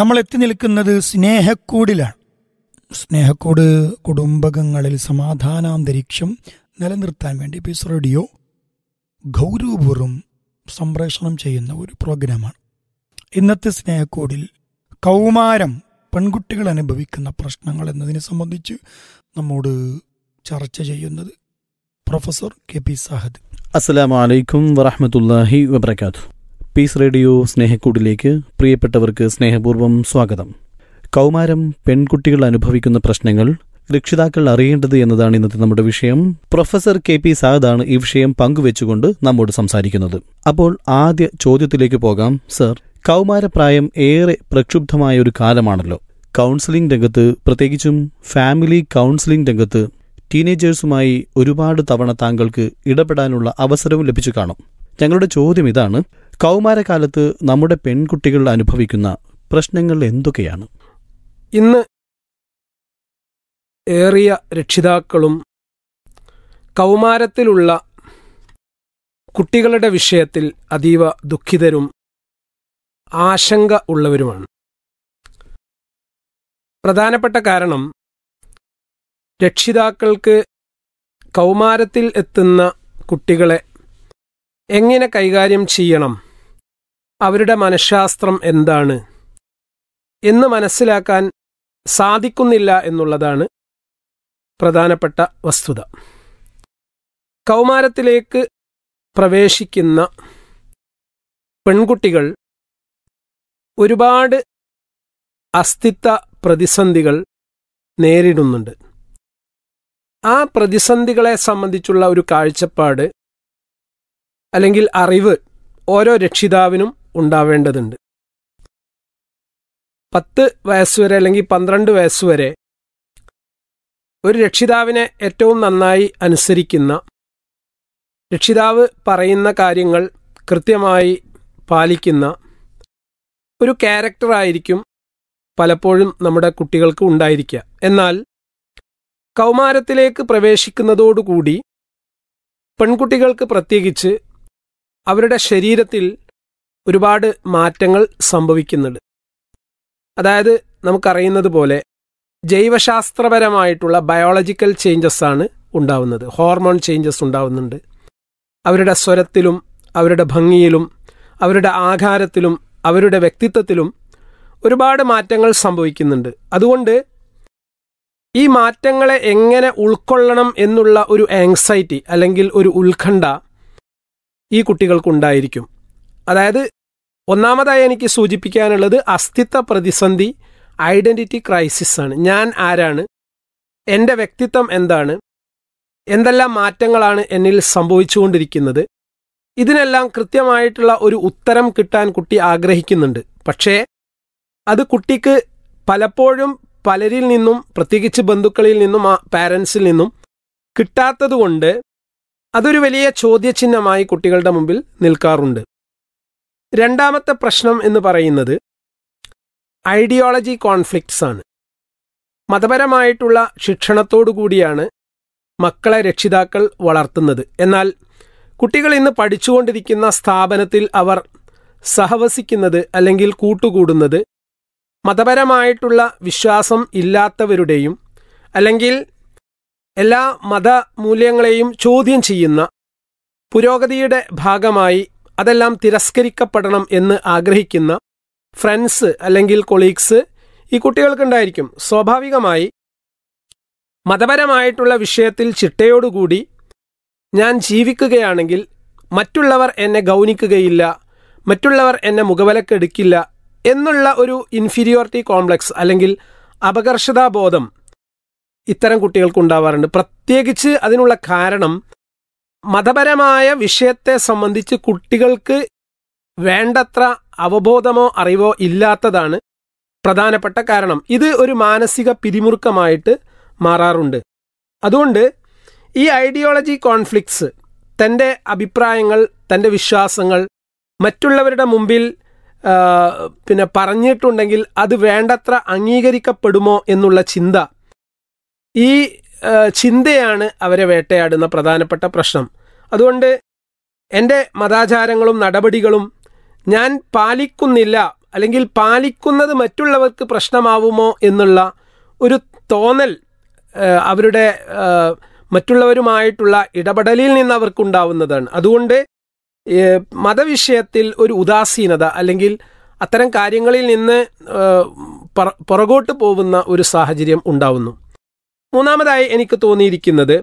നമ്മൾ എത്തി നിൽക്കുന്നത് സ്നേഹക്കൂടിലാണ് സ്നേഹക്കൂട് കുടുംബകങ്ങളിൽ സമാധാനാന്തരീക്ഷം നിലനിർത്താൻ വേണ്ടി പീസ് റേഡിയോ ഗൗരവപൂർവ്വം സംപ്രേഷണം ചെയ്യുന്ന ഒരു പ്രോഗ്രാമാണ് ഇന്നത്തെ സ്നേഹക്കൂടിൽ കൗമാരം പെൺകുട്ടികൾ അനുഭവിക്കുന്ന പ്രശ്നങ്ങൾ എന്നതിനെ സംബന്ധിച്ച് നമ്മോട് ചർച്ച ചെയ്യുന്നത് പ്രൊഫസർ കെ പി സാഹദ് അസ്സലാമു അലൈക്കും വറഹമത്തല്ലാഹി വബർക്കാത്തു പീസ് റേഡിയോ സ്നേഹക്കൂടിലേക്ക് പ്രിയപ്പെട്ടവർക്ക് സ്നേഹപൂർവ്വം സ്വാഗതം കൗമാരം പെൺകുട്ടികൾ അനുഭവിക്കുന്ന പ്രശ്നങ്ങൾ രക്ഷിതാക്കൾ അറിയേണ്ടത് എന്നതാണ് ഇന്നത്തെ നമ്മുടെ വിഷയം പ്രൊഫസർ കെ പി സാദാണ് ഈ വിഷയം പങ്കുവെച്ചുകൊണ്ട് നമ്മോട് സംസാരിക്കുന്നത് അപ്പോൾ ആദ്യ ചോദ്യത്തിലേക്ക് പോകാം സർ കൗമാരപ്രായം ഏറെ പ്രക്ഷുബ്ധമായ ഒരു കാലമാണല്ലോ കൗൺസിലിംഗ് രംഗത്ത് പ്രത്യേകിച്ചും ഫാമിലി കൗൺസിലിംഗ് രംഗത്ത് ടീനേജേഴ്സുമായി ഒരുപാട് തവണ താങ്കൾക്ക് ഇടപെടാനുള്ള അവസരവും ലഭിച്ചു കാണും ഞങ്ങളുടെ ചോദ്യം ഇതാണ് കൗമാരകാലത്ത് നമ്മുടെ പെൺകുട്ടികൾ അനുഭവിക്കുന്ന പ്രശ്നങ്ങൾ എന്തൊക്കെയാണ് ഇന്ന് ഏറിയ രക്ഷിതാക്കളും കൗമാരത്തിലുള്ള കുട്ടികളുടെ വിഷയത്തിൽ അതീവ ദുഃഖിതരും ആശങ്ക ഉള്ളവരുമാണ് പ്രധാനപ്പെട്ട കാരണം രക്ഷിതാക്കൾക്ക് കൗമാരത്തിൽ എത്തുന്ന കുട്ടികളെ എങ്ങനെ കൈകാര്യം ചെയ്യണം അവരുടെ മനഃശാസ്ത്രം എന്താണ് എന്ന് മനസ്സിലാക്കാൻ സാധിക്കുന്നില്ല എന്നുള്ളതാണ് പ്രധാനപ്പെട്ട വസ്തുത കൗമാരത്തിലേക്ക് പ്രവേശിക്കുന്ന പെൺകുട്ടികൾ ഒരുപാട് അസ്തിത്വ പ്രതിസന്ധികൾ നേരിടുന്നുണ്ട് ആ പ്രതിസന്ധികളെ സംബന്ധിച്ചുള്ള ഒരു കാഴ്ചപ്പാട് അല്ലെങ്കിൽ അറിവ് ഓരോ രക്ഷിതാവിനും ഉണ്ടാവേണ്ടതുണ്ട് പത്ത് വയസ്സുവരെ അല്ലെങ്കിൽ പന്ത്രണ്ട് വയസ്സുവരെ ഒരു രക്ഷിതാവിനെ ഏറ്റവും നന്നായി അനുസരിക്കുന്ന രക്ഷിതാവ് പറയുന്ന കാര്യങ്ങൾ കൃത്യമായി പാലിക്കുന്ന ഒരു ക്യാരക്ടറായിരിക്കും പലപ്പോഴും നമ്മുടെ കുട്ടികൾക്ക് ഉണ്ടായിരിക്കുക എന്നാൽ കൗമാരത്തിലേക്ക് പ്രവേശിക്കുന്നതോടുകൂടി പെൺകുട്ടികൾക്ക് പ്രത്യേകിച്ച് അവരുടെ ശരീരത്തിൽ ഒരുപാട് മാറ്റങ്ങൾ സംഭവിക്കുന്നുണ്ട് അതായത് നമുക്കറിയുന്നത് പോലെ ജൈവശാസ്ത്രപരമായിട്ടുള്ള ബയോളജിക്കൽ ചേഞ്ചസ് ആണ് ഉണ്ടാവുന്നത് ഹോർമോൺ ചേഞ്ചസ് ഉണ്ടാവുന്നുണ്ട് അവരുടെ സ്വരത്തിലും അവരുടെ ഭംഗിയിലും അവരുടെ ആകാരത്തിലും അവരുടെ വ്യക്തിത്വത്തിലും ഒരുപാട് മാറ്റങ്ങൾ സംഭവിക്കുന്നുണ്ട് അതുകൊണ്ട് ഈ മാറ്റങ്ങളെ എങ്ങനെ ഉൾക്കൊള്ളണം എന്നുള്ള ഒരു ആങ്സൈറ്റി അല്ലെങ്കിൽ ഒരു ഉത്കണ്ഠ ഈ കുട്ടികൾക്കുണ്ടായിരിക്കും അതായത് ഒന്നാമതായി എനിക്ക് സൂചിപ്പിക്കാനുള്ളത് അസ്തിത്വ പ്രതിസന്ധി ഐഡന്റിറ്റി ക്രൈസിസ് ആണ് ഞാൻ ആരാണ് എൻ്റെ വ്യക്തിത്വം എന്താണ് എന്തെല്ലാം മാറ്റങ്ങളാണ് എന്നിൽ സംഭവിച്ചുകൊണ്ടിരിക്കുന്നത് ഇതിനെല്ലാം കൃത്യമായിട്ടുള്ള ഒരു ഉത്തരം കിട്ടാൻ കുട്ടി ആഗ്രഹിക്കുന്നുണ്ട് പക്ഷേ അത് കുട്ടിക്ക് പലപ്പോഴും പലരിൽ നിന്നും പ്രത്യേകിച്ച് ബന്ധുക്കളിൽ നിന്നും ആ പാരൻസിൽ നിന്നും കിട്ടാത്തതുകൊണ്ട് അതൊരു വലിയ ചോദ്യചിഹ്നമായി കുട്ടികളുടെ മുമ്പിൽ നിൽക്കാറുണ്ട് രണ്ടാമത്തെ പ്രശ്നം എന്ന് പറയുന്നത് ഐഡിയോളജി കോൺഫ്ലിക്ട്സ് ആണ് മതപരമായിട്ടുള്ള ശിക്ഷണത്തോടു കൂടിയാണ് മക്കളെ രക്ഷിതാക്കൾ വളർത്തുന്നത് എന്നാൽ കുട്ടികൾ ഇന്ന് പഠിച്ചുകൊണ്ടിരിക്കുന്ന സ്ഥാപനത്തിൽ അവർ സഹവസിക്കുന്നത് അല്ലെങ്കിൽ കൂട്ടുകൂടുന്നത് മതപരമായിട്ടുള്ള വിശ്വാസം ഇല്ലാത്തവരുടെയും അല്ലെങ്കിൽ എല്ലാ മതമൂല്യങ്ങളെയും ചോദ്യം ചെയ്യുന്ന പുരോഗതിയുടെ ഭാഗമായി അതെല്ലാം തിരസ്കരിക്കപ്പെടണം എന്ന് ആഗ്രഹിക്കുന്ന ഫ്രണ്ട്സ് അല്ലെങ്കിൽ കൊളീഗ്സ് ഈ കുട്ടികൾക്കുണ്ടായിരിക്കും സ്വാഭാവികമായി മതപരമായിട്ടുള്ള വിഷയത്തിൽ ചിട്ടയോടുകൂടി ഞാൻ ജീവിക്കുകയാണെങ്കിൽ മറ്റുള്ളവർ എന്നെ ഗൗനിക്കുകയില്ല മറ്റുള്ളവർ എന്നെ മുഖവിലക്കെടുക്കില്ല എന്നുള്ള ഒരു ഇൻഫീരിയോറിറ്റി കോംപ്ലക്സ് അല്ലെങ്കിൽ അപകർഷതാബോധം ഇത്തരം കുട്ടികൾക്കുണ്ടാവാറുണ്ട് പ്രത്യേകിച്ച് അതിനുള്ള കാരണം മതപരമായ വിഷയത്തെ സംബന്ധിച്ച് കുട്ടികൾക്ക് വേണ്ടത്ര അവബോധമോ അറിവോ ഇല്ലാത്തതാണ് പ്രധാനപ്പെട്ട കാരണം ഇത് ഒരു മാനസിക പിരിമുറുക്കമായിട്ട് മാറാറുണ്ട് അതുകൊണ്ട് ഈ ഐഡിയോളജി കോൺഫ്ലിക്ട്സ് തൻ്റെ അഭിപ്രായങ്ങൾ തൻ്റെ വിശ്വാസങ്ങൾ മറ്റുള്ളവരുടെ മുമ്പിൽ ആ, പിന്നെ പറഞ്ഞിട്ടുണ്ടെങ്കിൽ അത് വേണ്ടത്ര അംഗീകരിക്കപ്പെടുമോ എന്നുള്ള ചിന്ത ഈ ആ, ചിന്തയാണ് അവരെ വേട്ടയാടുന്ന പ്രധാനപ്പെട്ട പ്രശ്നം അതുകൊണ്ട് എൻ്റെ മതാചാരങ്ങളും നടപടികളും ഞാൻ പാലിക്കുന്നില്ല അല്ലെങ്കിൽ പാലിക്കുന്നത് മറ്റുള്ളവർക്ക് പ്രശ്നമാവുമോ എന്നുള്ള ഒരു തോന്നൽ ആ, അവരുടെ ആ, മറ്റുള്ളവരുമായിട്ടുള്ള ഇടപെടലിൽ നിന്ന് അവർക്കുണ്ടാവുന്നതാണ് അതുകൊണ്ട് ഏ, മതവിഷയത്തിൽ ഒരു ഉദാസീനത അല്ലെങ്കിൽ അത്തരം കാര്യങ്ങളിൽ നിന്ന് ആ, പറ- പുറകോട്ട് പോകുന്ന ഒരു സാഹചര്യം ഉണ്ടാവുന്നു മൂന്നാമതായി എനിക്ക് തോന്നിയിരിക്കുന്നത്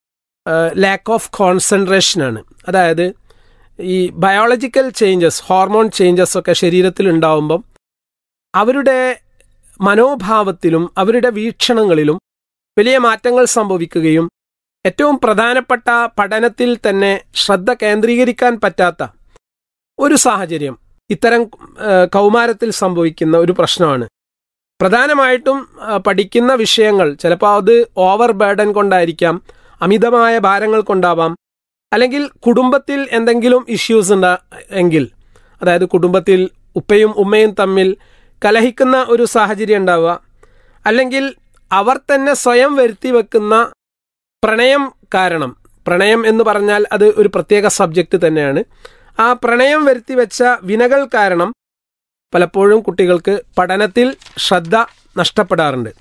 ലാക്ക് ഓഫ് കോൺസെൻട്രേഷൻ ആണ് അതായത് ഈ ബയോളജിക്കൽ ചേഞ്ചസ് ഹോർമോൺ ചേഞ്ചസ് ഒക്കെ ശരീരത്തിൽ ഉണ്ടാവുമ്പം അവരുടെ മനോഭാവത്തിലും അവരുടെ വീക്ഷണങ്ങളിലും വലിയ മാറ്റങ്ങൾ സംഭവിക്കുകയും ഏറ്റവും പ്രധാനപ്പെട്ട പഠനത്തിൽ തന്നെ ശ്രദ്ധ കേന്ദ്രീകരിക്കാൻ പറ്റാത്ത ഒരു സാഹചര്യം ഇത്തരം ആ, കൗമാരത്തിൽ സംഭവിക്കുന്ന ഒരു പ്രശ്നമാണ് പ്രധാനമായിട്ടും ആ, പഠിക്കുന്ന വിഷയങ്ങൾ ചിലപ്പോൾ അത് ഓവർ ബേർഡൻ കൊണ്ടായിരിക്കാം അമിതമായ ഭാരങ്ങൾ കൊണ്ടാവാം അല്ലെങ്കിൽ കുടുംബത്തിൽ എന്തെങ്കിലും ഇഷ്യൂസ് ഉണ്ട് എങ്കിൽ അതായത് കുടുംബത്തിൽ ഉപ്പയും ഉമ്മയും തമ്മിൽ കലഹിക്കുന്ന ഒരു സാഹചര്യം ഉണ്ടാവുക അല്ലെങ്കിൽ അവർ തന്നെ സ്വയം വരുത്തി വെക്കുന്ന പ്രണയം കാരണം പ്രണയം എന്ന് പറഞ്ഞാൽ അത് ഒരു പ്രത്യേക സബ്ജക്റ്റ് തന്നെയാണ് ആ പ്രണയം വരുത്തി വെച്ച വിനകൾ കാരണം പലപ്പോഴും കുട്ടികൾക്ക് പഠനത്തിൽ ശ്രദ്ധ നഷ്ടപ്പെടാറുണ്ട്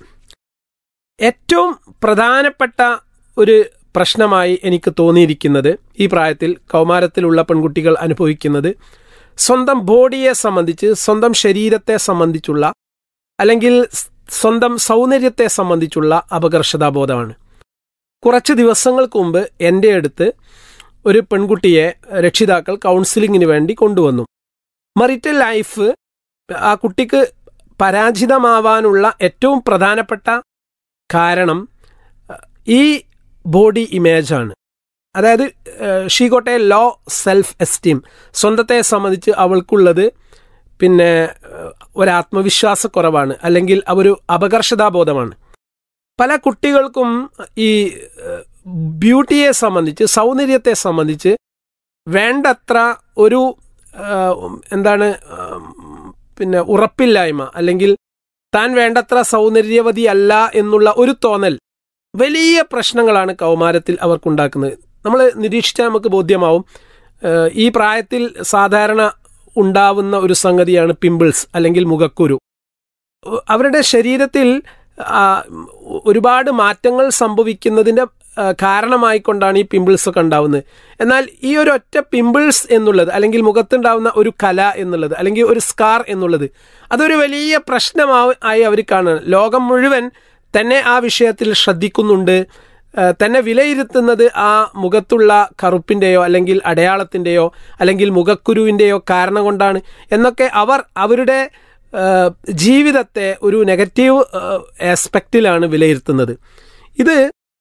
ഏറ്റവും പ്രധാനപ്പെട്ട ഒരു പ്രശ്നമായി എനിക്ക് തോന്നിയിരിക്കുന്നത് ഈ പ്രായത്തിൽ കൗമാരത്തിലുള്ള പെൺകുട്ടികൾ അനുഭവിക്കുന്നത് സ്വന്തം ബോഡിയെ സംബന്ധിച്ച് സ്വന്തം ശരീരത്തെ സംബന്ധിച്ചുള്ള അല്ലെങ്കിൽ സ് സ്വന്തം സൗന്ദര്യത്തെ സംബന്ധിച്ചുള്ള അപകർഷതാബോധമാണ് കുറച്ച് ദിവസങ്ങൾക്ക് മുമ്പ് എൻ്റെ അടുത്ത് ഒരു പെൺകുട്ടിയെ രക്ഷിതാക്കൾ കൗൺസിലിങ്ങിന് വേണ്ടി കൊണ്ടുവന്നു മറിറ്റൽ ലൈഫ് ആ കുട്ടിക്ക് പരാജിതമാവാനുള്ള ഏറ്റവും പ്രധാനപ്പെട്ട കാരണം അഹ്, ഈ ബോഡി ഇമേജാണ് അതായത് she got a low self esteem സ്വന്തത്തെ സംബന്ധിച്ച് അവൾക്കുള്ളത് പിന്നെ ഏഹ്, ഒരാത്മവിശ്വാസക്കുറവാണ് അല്ലെങ്കിൽ ഒരു അപകർഷതാബോധമാണ് പല കുട്ടികൾക്കും ഈ ഏഹ്, ബ്യൂട്ടിയെ സംബന്ധിച്ച് സൗന്ദര്യത്തെ സംബന്ധിച്ച് വേണ്ടത്ര ഒരു ഏഹ്, എന്താണ് ഏഹ്, പിന്നെ ഉറപ്പില്ലായ്മ അല്ലെങ്കിൽ താൻ വേണ്ടത്ര സൗന്ദര്യവതി അല്ല എന്നുള്ള ഒരു തോന്നൽ വലിയ പ്രശ്നങ്ങളാണ് കൗമാരത്തിൽ അവർക്കുണ്ടാക്കുന്നത് നമ്മൾ നിരീക്ഷിച്ചാൽ നമുക്ക് ബോധ്യമാവും ഏഹ്, ഈ പ്രായത്തിൽ സാധാരണ ഉണ്ടാവുന്ന ഒരു സംഗതിയാണ് പിമ്പിൾസ് അല്ലെങ്കിൽ മുഖക്കുരു അവരുടെ ശരീരത്തിൽ ആ, ഒരുപാട് മാറ്റങ്ങൾ സംഭവിക്കുന്നതിൻ്റെ ആ, കാരണമായിക്കൊണ്ടാണ് ഈ പിമ്പിൾസ് ഒക്കെ ഉണ്ടാവുന്നത് എന്നാൽ ഈ ഒരു ഒറ്റ പിമ്പിൾസ് എന്നുള്ളത് അല്ലെങ്കിൽ മുഖത്തുണ്ടാവുന്ന ഒരു കല എന്നുള്ളത് അല്ലെങ്കിൽ ഒരു സ്കാർ എന്നുള്ളത് അതൊരു വലിയ പ്രശ്നമാ- ആയി അവർ കാണുകയാണ് ലോകം മുഴുവൻ തന്നെ ആ വിഷയത്തിൽ ശ്രദ്ധിക്കുന്നുണ്ട് ആ, തന്നെ വിലയിരുത്തുന്നത് ആ മുഖത്തുള്ള കറുപ്പിൻ്റെയോ അല്ലെങ്കിൽ അടയാളത്തിൻ്റെയോ അല്ലെങ്കിൽ മുഖക്കുരുവിൻ്റെയോ കാരണം കൊണ്ടാണ് എന്നൊക്കെ അവർ അവരുടെ ആ, ജീവിതത്തെ ഒരു നെഗറ്റീവ് ആസ്പെക്റ്റിലാണ് വിലയിരുത്തുന്നത് ഇത്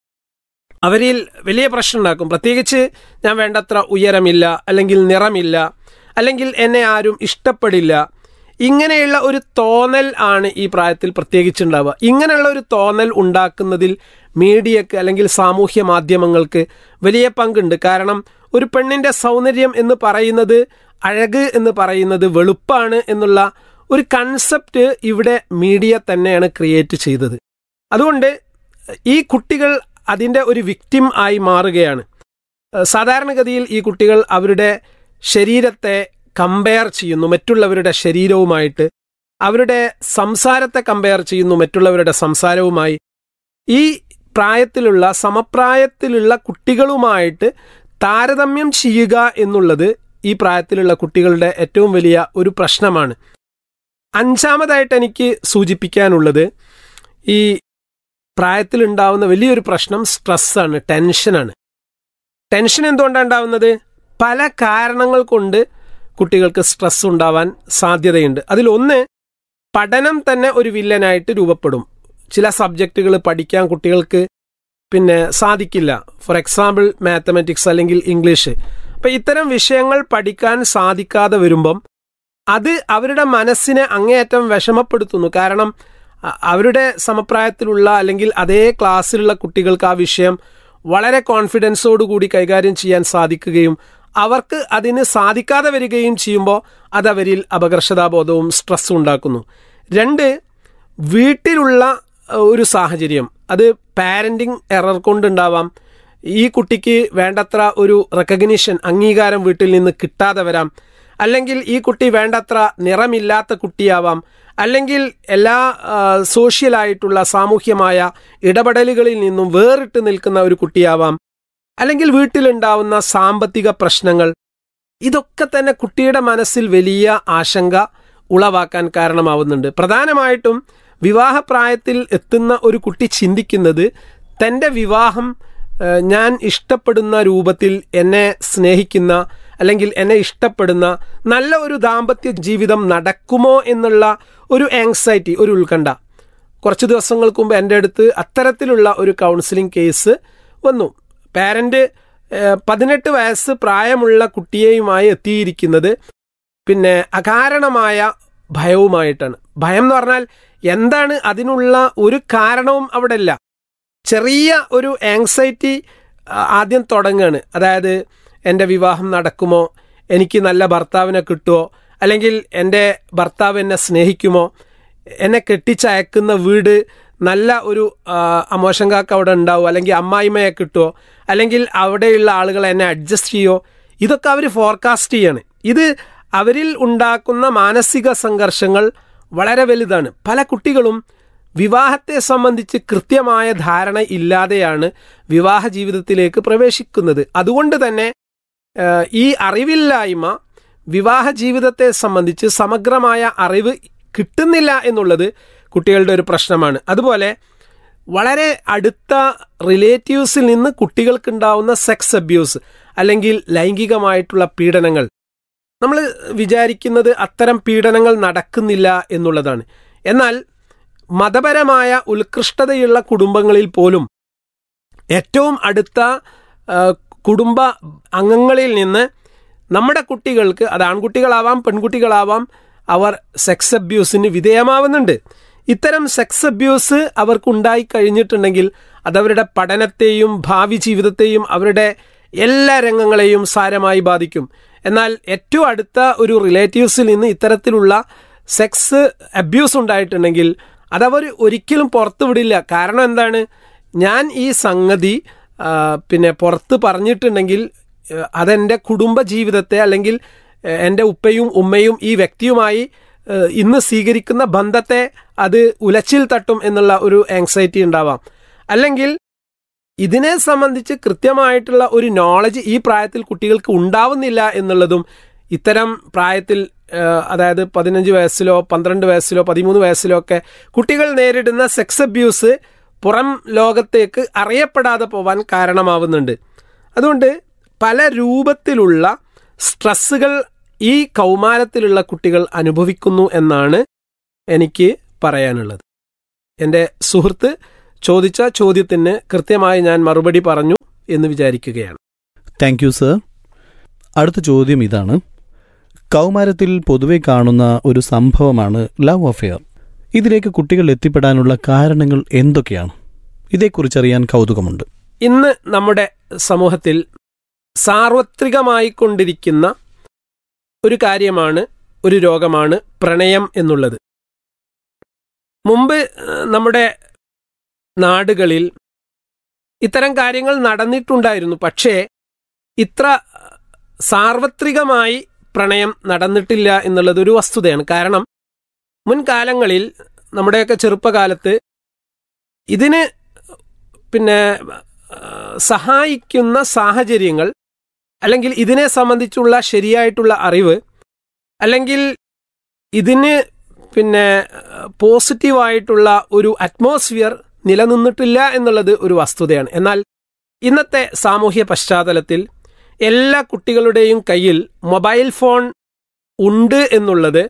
അവരിൽ വലിയ പ്രശ്നം ഉണ്ടാക്കും പ്രത്യേകിച്ച് ഞാൻ വേണ്ടത്ര ഉയരമില്ല അല്ലെങ്കിൽ നിറമില്ല അല്ലെങ്കിൽ എന്നെ ആരും ഇഷ്ടപ്പെടില്ല ഇങ്ങനെയുള്ള ഒരു തോന്നൽ ആണ് ഈ പ്രായത്തിൽ പ്രത്യേകിച്ചുണ്ടാവുക ഇങ്ങനെയുള്ള ഒരു തോന്നൽ ഉണ്ടാക്കുന്നതിൽ മീഡിയക്ക് അല്ലെങ്കിൽ സാമൂഹ്യ മാധ്യമങ്ങൾക്ക് വലിയ പങ്കുണ്ട് കാരണം ഒരു പെണ്ണിൻ്റെ സൗന്ദര്യം എന്ന് പറയുന്നത് അഴക് എന്ന് പറയുന്നത് വെളുപ്പാണ് എന്നുള്ള ഒരു കൺസെപ്റ്റ് ഇവിടെ മീഡിയ തന്നെയാണ് ക്രിയേറ്റ് ചെയ്തത് അതുകൊണ്ട് ഈ കുട്ടികൾ അതിൻ്റെ ഒരു വിക്റ്റിം ആയി മാറുകയാണ് ഏഹ് സാധാരണഗതിയിൽ ഈ കുട്ടികൾ അവരുടെ ശരീരത്തെ കമ്പയർ ചെയ്യുന്നു മറ്റുള്ളവരുടെ ശരീരവുമായിട്ട് അവരുടെ സംസാരത്തെ കമ്പയർ ചെയ്യുന്നു മറ്റുള്ളവരുടെ സംസാരവുമായി ഈ പ്രായത്തിലുള്ള സമപ്രായത്തിലുള്ള കുട്ടികളുമായിട്ട് താരതമ്യം ചെയ്യുക എന്നുള്ളത് ഈ പ്രായത്തിലുള്ള കുട്ടികളുടെ ഏറ്റവും വലിയ ഒരു പ്രശ്നമാണ് അഞ്ചാമതായിട്ട് എനിക്ക് സൂചിപ്പിക്കാനുള്ളത് ഈ പ്രായത്തിലുണ്ടാവുന്ന വലിയൊരു പ്രശ്നം സ്ട്രെസ്സാണ് ടെൻഷനാണ് ടെൻഷൻ എന്തുകൊണ്ടാണ് ഉണ്ടാവുന്നത് പല കാരണങ്ങൾ കൊണ്ട് കുട്ടികൾക്ക് സ്ട്രെസ് ഉണ്ടാവാൻ സാധ്യതയുണ്ട് അതിലൊന്ന് പഠനം തന്നെ ഒരു വില്ലനായിട്ട് രൂപപ്പെടും ചില സബ്ജക്റ്റുകൾ പഠിക്കാൻ കുട്ടികൾക്ക് പിന്നെ സാധിക്കില്ല ഫോർ എക്സാമ്പിൾ മാത്തമാറ്റിക്സ് അല്ലെങ്കിൽ ഇംഗ്ലീഷ് അപ്പം ഇത്തരം വിഷയങ്ങൾ പഠിക്കാൻ സാധിക്കാതെ വരുമ്പം അത് അവരുടെ മനസ്സിനെ അങ്ങേയറ്റം വിഷമപ്പെടുത്തുന്നു കാരണം അ- അവരുടെ സമപ്രായത്തിലുള്ള അല്ലെങ്കിൽ അതേ ക്ലാസ്സിലുള്ള കുട്ടികൾക്ക് ആ വിഷയം വളരെ കോൺഫിഡൻസോടുകൂടി കൈകാര്യം ചെയ്യാൻ സാധിക്കുകയും അവർക്ക് അതിന് സാധിക്കാതെ വരികയും ചെയ്യുമ്പോൾ അത് അവരിൽ അപകർഷതാബോധവും സ്ട്രെസ്സും ഉണ്ടാക്കുന്നു രണ്ട് വീട്ടിലുള്ള അഹ്, ഒരു സാഹചര്യം അത് പാരൻറ്റിങ് എറർ കൊണ്ടുണ്ടാവാം ഈ കുട്ടിക്ക് വേണ്ടത്ര ഒരു റെക്കഗ്നിഷൻ അംഗീകാരം വീട്ടിൽ നിന്ന് കിട്ടാതെ വരാം അല്ലെങ്കിൽ ഈ കുട്ടി വേണ്ടത്ര നിറമില്ലാത്ത കുട്ടിയാവാം അല്ലെങ്കിൽ എല്ലാ ആ, സോഷ്യലായിട്ടുള്ള സാമൂഹ്യമായ ഇടപെടലുകളിൽ നിന്നും വേറിട്ട് നിൽക്കുന്ന ഒരു കുട്ടിയാവാം അല്ലെങ്കിൽ വീട്ടിലുണ്ടാവുന്ന സാമ്പത്തിക പ്രശ്നങ്ങൾ ഇതൊക്കെ തന്നെ കുട്ടിയുടെ മനസ്സിൽ വലിയ ആശങ്ക ഉളവാക്കാൻ കാരണമാവുന്നുണ്ട് പ്രധാനമായിട്ടും വിവാഹപ്രായത്തിൽ എത്തുന്ന ഒരു കുട്ടി ചിന്തിക്കുന്നത് തൻ്റെ വിവാഹം ഏഹ്, ഞാൻ ഇഷ്ടപ്പെടുന്ന രൂപത്തിൽ എന്നെ സ്നേഹിക്കുന്ന അല്ലെങ്കിൽ എന്നെ ഇഷ്ടപ്പെടുന്ന നല്ല ഒരു ദാമ്പത്യ ജീവിതം നടക്കുമോ എന്നുള്ള ഒരു ആങ്സൈറ്റി ഒരു ഉത്കണ്ഠ കുറച്ച് ദിവസങ്ങൾക്ക് മുമ്പ് എൻ്റെ അടുത്ത് അത്തരത്തിലുള്ള ഒരു കൗൺസിലിംഗ് കേസ് വന്നു പാരൻ്റ് പതിനെട്ട് വയസ്സ് പ്രായമുള്ള കുട്ടിയെയുമായി എത്തിയിരിക്കുന്നത് പിന്നെ അകാരണമായ ഭയവുമായിട്ടാണ് ഭയം എന്ന് പറഞ്ഞാൽ എന്താണ് അതിനുള്ള ഒരു കാരണവും അവിടെ ഇല്ല ചെറിയ ഒരു ആങ്സൈറ്റി ആദ്യം തുടങ്ങുകയാണ് അതായത് എൻ്റെ വിവാഹം നടക്കുമോ എനിക്ക് നല്ല ഭർത്താവിനെ കിട്ടുമോ അല്ലെങ്കിൽ എൻ്റെ ഭർത്താവ് എന്നെ സ്നേഹിക്കുമോ എന്നെ കെട്ടിച്ചയക്കുന്ന വീട് നല്ല ഒരു അമോശങ്കാക്ക് അവിടെ ഉണ്ടാവും അല്ലെങ്കിൽ അമ്മായിമ്മയെ കിട്ടുമോ അല്ലെങ്കിൽ അവിടെയുള്ള ആളുകൾ എന്നെ അഡ്ജസ്റ്റ് ചെയ്യുമോ ഇതൊക്കെ അവർ ഫോർകാസ്റ്റ് ചെയ്യാണ് ഇത് അവരിൽ ഉണ്ടാക്കുന്ന മാനസിക സംഘർഷങ്ങൾ വളരെ വലുതാണ് പല കുട്ടികളും വിവാഹത്തെ സംബന്ധിച്ച് കൃത്യമായ ധാരണ ഇല്ലാതെയാണ് വിവാഹ ജീവിതത്തിലേക്ക് പ്രവേശിക്കുന്നത് അതുകൊണ്ട് തന്നെ ഏഹ്, ഈ അറിവില്ലായ്മ വിവാഹ ജീവിതത്തെ സംബന്ധിച്ച് സമഗ്രമായ അറിവ് കിട്ടുന്നില്ല എന്നുള്ളത് കുട്ടികളുടെ ഒരു പ്രശ്നമാണ് അതുപോലെ വളരെ അടുത്ത റിലേറ്റീവ്സിൽ നിന്ന് കുട്ടികൾക്കുണ്ടാവുന്ന സെക്സ് അബ്യൂസ് അല്ലെങ്കിൽ ലൈംഗികമായിട്ടുള്ള പീഡനങ്ങൾ നമ്മൾ വിചാരിക്കുന്നത് അത്തരം പീഡനങ്ങൾ നടക്കുന്നില്ല എന്നുള്ളതാണ് എന്നാൽ മതപരമായ ഉത്കൃഷ്ടതയുള്ള കുടുംബങ്ങളിൽ പോലും ഏറ്റവും അടുത്ത ആ, കുടുംബ അംഗങ്ങളിൽ നിന്ന് നമ്മുടെ കുട്ടികൾക്ക് അത് ആൺകുട്ടികളാവാം പെൺകുട്ടികളാവാം അവർ സെക്സ് അബ്യൂസിന് വിധേയമാവുന്നുണ്ട് ഇത്തരം സെക്സ് അബ്യൂസ് അവർക്കുണ്ടായി കഴിഞ്ഞിട്ടുണ്ടെങ്കിൽ അതവരുടെ പഠനത്തെയും ഭാവി ജീവിതത്തെയും അവരുടെ എല്ലാ രംഗങ്ങളെയും സാരമായി ബാധിക്കും എന്നാൽ ഏറ്റവും അടുത്ത ഒരു റിലേറ്റീവ്സിൽ നിന്ന് ഇത്തരത്തിലുള്ള സെക്സ് അബ്യൂസ് ഉണ്ടായിട്ടുണ്ടെങ്കിൽ അതവർ ഒരിക്കലും പുറത്തു വിടില്ല കാരണം എന്താണ് ഞാൻ ഈ സംഗതി ആ, പിന്നെ പുറത്ത് പറഞ്ഞിട്ടുണ്ടെങ്കിൽ ഏഹ്, അതെൻ്റെ കുടുംബ ജീവിതത്തെ അല്ലെങ്കിൽ ഏഹ്, എൻ്റെ ഉപ്പയും ഉമ്മയും ഈ വ്യക്തിയുമായി ഏഹ്, ഇന്ന് സ്വീകരിക്കുന്ന ബന്ധത്തെ അത് ഉലച്ചിൽ തട്ടും എന്നുള്ള ഒരു ആങ്സൈറ്റി ഉണ്ടാവാം അല്ലെങ്കിൽ ഇതിനെ സംബന്ധിച്ച് കൃത്യമായിട്ടുള്ള ഒരു നോളജ് ഈ പ്രായത്തിൽ കുട്ടികൾക്ക് ഉണ്ടാവുന്നില്ല എന്നുള്ളതും ഇത്തരം പ്രായത്തിൽ ഏഹ്, അതായത് പതിനഞ്ച് വയസ്സിലോ പന്ത്രണ്ട് വയസ്സിലോ പതിമൂന്ന് വയസ്സിലോ ഒക്കെ കുട്ടികൾ നേരിടുന്ന സെക്സ് അബ്യൂസ് പുറം ലോകത്തേക്ക് അറിയപ്പെടാതെ പോവാൻ കാരണമാവുന്നുണ്ട് അതുകൊണ്ട് പല രൂപത്തിലുള്ള സ്ട്രെസ്സുകൾ ഈ കൗമാരത്തിലുള്ള കുട്ടികൾ അനുഭവിക്കുന്നു എന്നാണ് എനിക്ക് പറയാനുള്ളത് എൻ്റെ സുഹൃത്ത് ചോദിച്ച ചോദ്യത്തിന് കൃത്യമായി ഞാൻ മറുപടി പറഞ്ഞു എന്ന് വിചാരിക്കുകയാണ് താങ്ക് യു സർ അടുത്ത ചോദ്യം ഇതാണ് കൗമാരത്തിൽ പൊതുവെ കാണുന്ന ഒരു സംഭവമാണ് ലവ് അഫെയർ ഇതിലേക്ക് കുട്ടികൾ എത്തിപ്പെടാനുള്ള കാരണങ്ങൾ എന്തൊക്കെയാണ് ഇതേക്കുറിച്ചറിയാൻ കൗതുകമുണ്ട് ഇന്ന് നമ്മുടെ സമൂഹത്തിൽ സാർവത്രികമായി കൊണ്ടിരിക്കുന്ന ഒരു കാര്യമാണ് ഒരു രോഗമാണ് പ്രണയം എന്നുള്ളത് മുമ്പ് ഏഹ്, നമ്മുടെ നാടുകളിൽ ഇത്തരം കാര്യങ്ങൾ നടന്നിട്ടുണ്ടായിരുന്നു പക്ഷേ ഇത്ര സാർവത്രികമായി പ്രണയം നടന്നിട്ടില്ല എന്നുള്ളത് ഒരു വസ്തുതയാണ് കാരണം മുൻകാലങ്ങളിൽ നമ്മുടെയൊക്കെ ചെറുപ്പകാലത്ത് ഇതിന് പിന്നെ ആ, സഹായിക്കുന്ന സാഹചര്യങ്ങൾ അല്ലെങ്കിൽ ഇതിനെ സംബന്ധിച്ചുള്ള ശരിയായിട്ടുള്ള അറിവ് അല്ലെങ്കിൽ ഇതിന് പിന്നെ പോസിറ്റീവായിട്ടുള്ള ഒരു അറ്റ്മോസ്ഫിയർ നിലനിന്നിട്ടില്ല എന്നുള്ളത് ഒരു വസ്തുതയാണ് എന്നാൽ ഇന്നത്തെ സാമൂഹ്യ പശ്ചാത്തലത്തിൽ എല്ലാ കുട്ടികളുടെയും കയ്യിൽ മൊബൈൽ ഫോൺ ഉണ്ട് എന്നുള്ളത്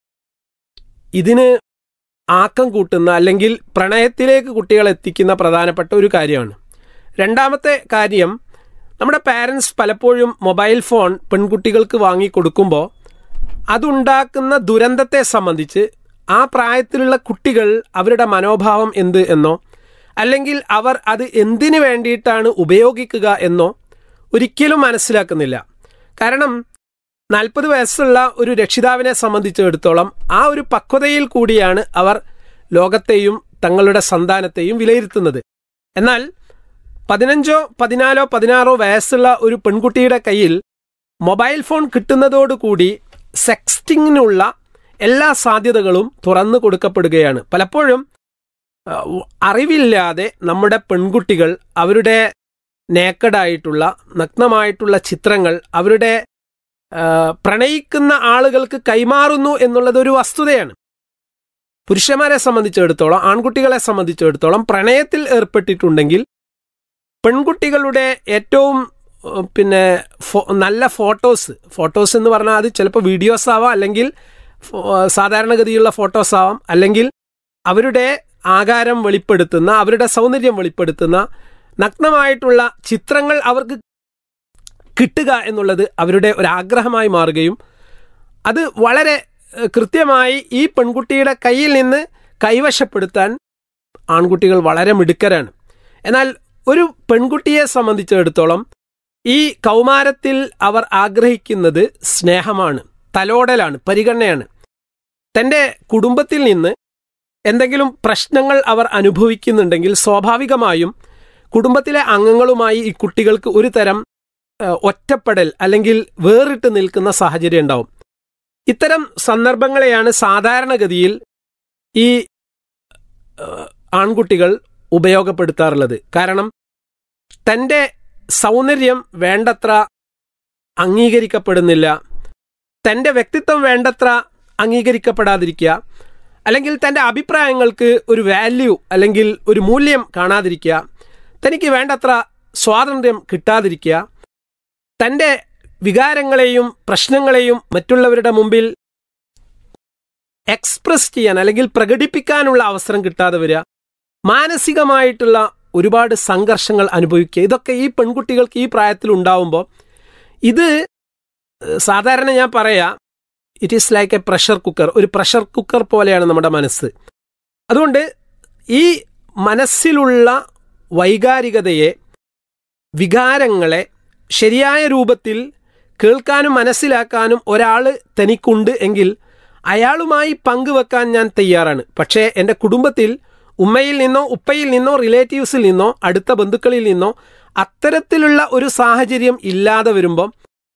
ഇതിന് ആക്കം കൂട്ടുന്ന അല്ലെങ്കിൽ പ്രണയത്തിലേക്ക് കുട്ടികളെ എത്തിക്കുന്ന പ്രധാനപ്പെട്ട ഒരു കാര്യമാണ് രണ്ടാമത്തെ കാര്യം നമ്മുടെ പാരൻസ് പലപ്പോഴും മൊബൈൽ ഫോൺ പെൺകുട്ടികൾക്ക് വാങ്ങിക്കൊടുക്കുമ്പോൾ അതുണ്ടാക്കുന്ന ദുരന്തത്തെ സംബന്ധിച്ച് ആ പ്രായത്തിലുള്ള കുട്ടികൾ അവരുടെ മനോഭാവം എന്ത് എന്നോ അല്ലെങ്കിൽ അവർ അത് എന്തിനു വേണ്ടിയിട്ടാണ് ഉപയോഗിക്കുക എന്നോ ഒരിക്കലും മനസ്സിലാക്കുന്നില്ല കാരണം നാൽപ്പത് വയസ്സുള്ള ഒരു രക്ഷിതാവിനെ സംബന്ധിച്ചിടത്തോളം ആ ഒരു പക്വതയിൽ കൂടിയാണ് അവർ ലോകത്തെയും തങ്ങളുടെ സന്താനത്തെയും വിലയിരുത്തുന്നത് എന്നാൽ പതിനഞ്ചോ പതിനാലോ പതിനാറോ വയസ്സുള്ള ഒരു പെൺകുട്ടിയുടെ കയ്യിൽ മൊബൈൽ ഫോൺ കിട്ടുന്നതോടുകൂടി സെക്സ്റ്റിങ്ങിനുള്ള എല്ലാ സാധ്യതകളും തുറന്നു കൊടുക്കപ്പെടുകയാണ് പലപ്പോഴും ആ, അറിവില്ലാതെ നമ്മുടെ പെൺകുട്ടികൾ അവരുടെ നേക്കഡായിട്ടുള്ള നഗ്നമായിട്ടുള്ള ചിത്രങ്ങൾ അവരുടെ ആ, പ്രണയിക്കുന്ന ആളുകൾക്ക് കൈമാറുന്നു എന്നുള്ളത് ഒരു വസ്തുതയാണ് പുരുഷന്മാരെ സംബന്ധിച്ചിടത്തോളം ആൺകുട്ടികളെ സംബന്ധിച്ചിടത്തോളം പ്രണയത്തിൽ ഏർപ്പെട്ടിട്ടുണ്ടെങ്കിൽ പെൺകുട്ടികളുടെ ഏറ്റവും ഏഹ്, പിന്നെ ഫോ- നല്ല ഫോട്ടോസ് ഫോട്ടോസ് എന്ന് പറഞ്ഞാൽ അത് ചിലപ്പോൾ വീഡിയോസ് ആവാം അല്ലെങ്കിൽ ഫോ- സാധാരണഗതിയുള്ള ഫോട്ടോസ് ആവാം അല്ലെങ്കിൽ അവരുടെ ആകാരം വെളിപ്പെടുത്തുന്ന അവരുടെ സൗന്ദര്യം വെളിപ്പെടുത്തുന്ന നഗ്നമായിട്ടുള്ള ചിത്രങ്ങൾ അവർക്ക് കിട്ടുക എന്നുള്ളത് അവരുടെ ഒരു ആഗ്രഹമായി മാറുകയും അത് വളരെ ഏഹ്, കൃത്യമായി ഈ പെൺകുട്ടിയുടെ കയ്യിൽ നിന്ന് കൈവശപ്പെടുത്താൻ ആൺകുട്ടികൾ വളരെ മിടുക്കരാണ് എന്നാൽ ഒരു പെൺകുട്ടിയെ സംബന്ധിച്ചിടത്തോളം ഈ കൗമാരത്തിൽ അവർ ആഗ്രഹിക്കുന്നത് സ്നേഹമാണ് തലോടലാണ് പരിഗണനയാണ് തൻ്റെ കുടുംബത്തിൽ നിന്ന് എന്തെങ്കിലും പ്രശ്നങ്ങൾ അവർ അനുഭവിക്കുന്നുണ്ടെങ്കിൽ സ്വാഭാവികമായും കുടുംബത്തിലെ അംഗങ്ങളുമായി ഈ കുട്ടികൾക്ക് ഒരു തരം ഏഹ്, ഒറ്റപ്പെടൽ അല്ലെങ്കിൽ വേറിട്ട് നിൽക്കുന്ന സാഹചര്യം ഉണ്ടാവും ഇത്തരം സന്ദർഭങ്ങളെയാണ് സാധാരണഗതിയിൽ ഈ ഏഹ്, ആൺകുട്ടികൾ ഉപയോഗപ്പെടുത്താറുള്ളത് കാരണം തൻ്റെ സൗന്ദര്യം വേണ്ടത്ര അംഗീകരിക്കപ്പെടുന്നില്ല തൻ്റെ വ്യക്തിത്വം വേണ്ടത്ര അംഗീകരിക്കപ്പെടാതിരിക്കുക അല്ലെങ്കിൽ തൻ്റെ അഭിപ്രായങ്ങൾക്ക് ഒരു വാല്യൂ അല്ലെങ്കിൽ ഒരു മൂല്യം കാണാതിരിക്കുക തനിക്ക് വേണ്ടത്ര സ്വാതന്ത്ര്യം കിട്ടാതിരിക്കുക തൻ്റെ വികാരങ്ങളെയും പ്രശ്നങ്ങളെയും മറ്റുള്ളവരുടെ മുമ്പിൽ എക്സ്പ്രസ് ചെയ്യാൻ അല്ലെങ്കിൽ പ്രകടിപ്പിക്കാനുള്ള അവസരം കിട്ടാതെ വരിക മാനസികമായിട്ടുള്ള ഒരുപാട് സംഘർഷങ്ങൾ അനുഭവിക്കുക ഇതൊക്കെ ഈ പെൺകുട്ടികൾക്ക് ഈ പ്രായത്തിൽ ഉണ്ടാവുമ്പോൾ ഇത് ഏഹ്, സാധാരണ ഞാൻ പറയാ it is like a pressure cooker ഒരു പ്രഷർ കുക്കർ പോലെയാണ് നമ്മുടെ മനസ്സ് അതുകൊണ്ട് ഈ മനസ്സിലുള്ള വൈകാരികതയെ വികാരങ്ങളെ ശരിയായ രൂപത്തിൽ കേൾക്കാനും മനസ്സിലാക്കാനും ഒരാൾ തനിക്കുണ്ട് എങ്കിൽ അയാളുമായി പങ്കുവെക്കാൻ ഞാൻ തയ്യാറാണ് പക്ഷേ എൻ്റെ കുടുംബത്തിൽ ഉമ്മയിൽ നിന്നോ ഉപ്പയിൽ നിന്നോ റിലേറ്റീവ്സിൽ നിന്നോ അടുത്ത ബന്ധുക്കളിൽ നിന്നോ അത്തരത്തിലുള്ള ഒരു സാഹചര്യം ഇല്ലാതെ വരുമ്പം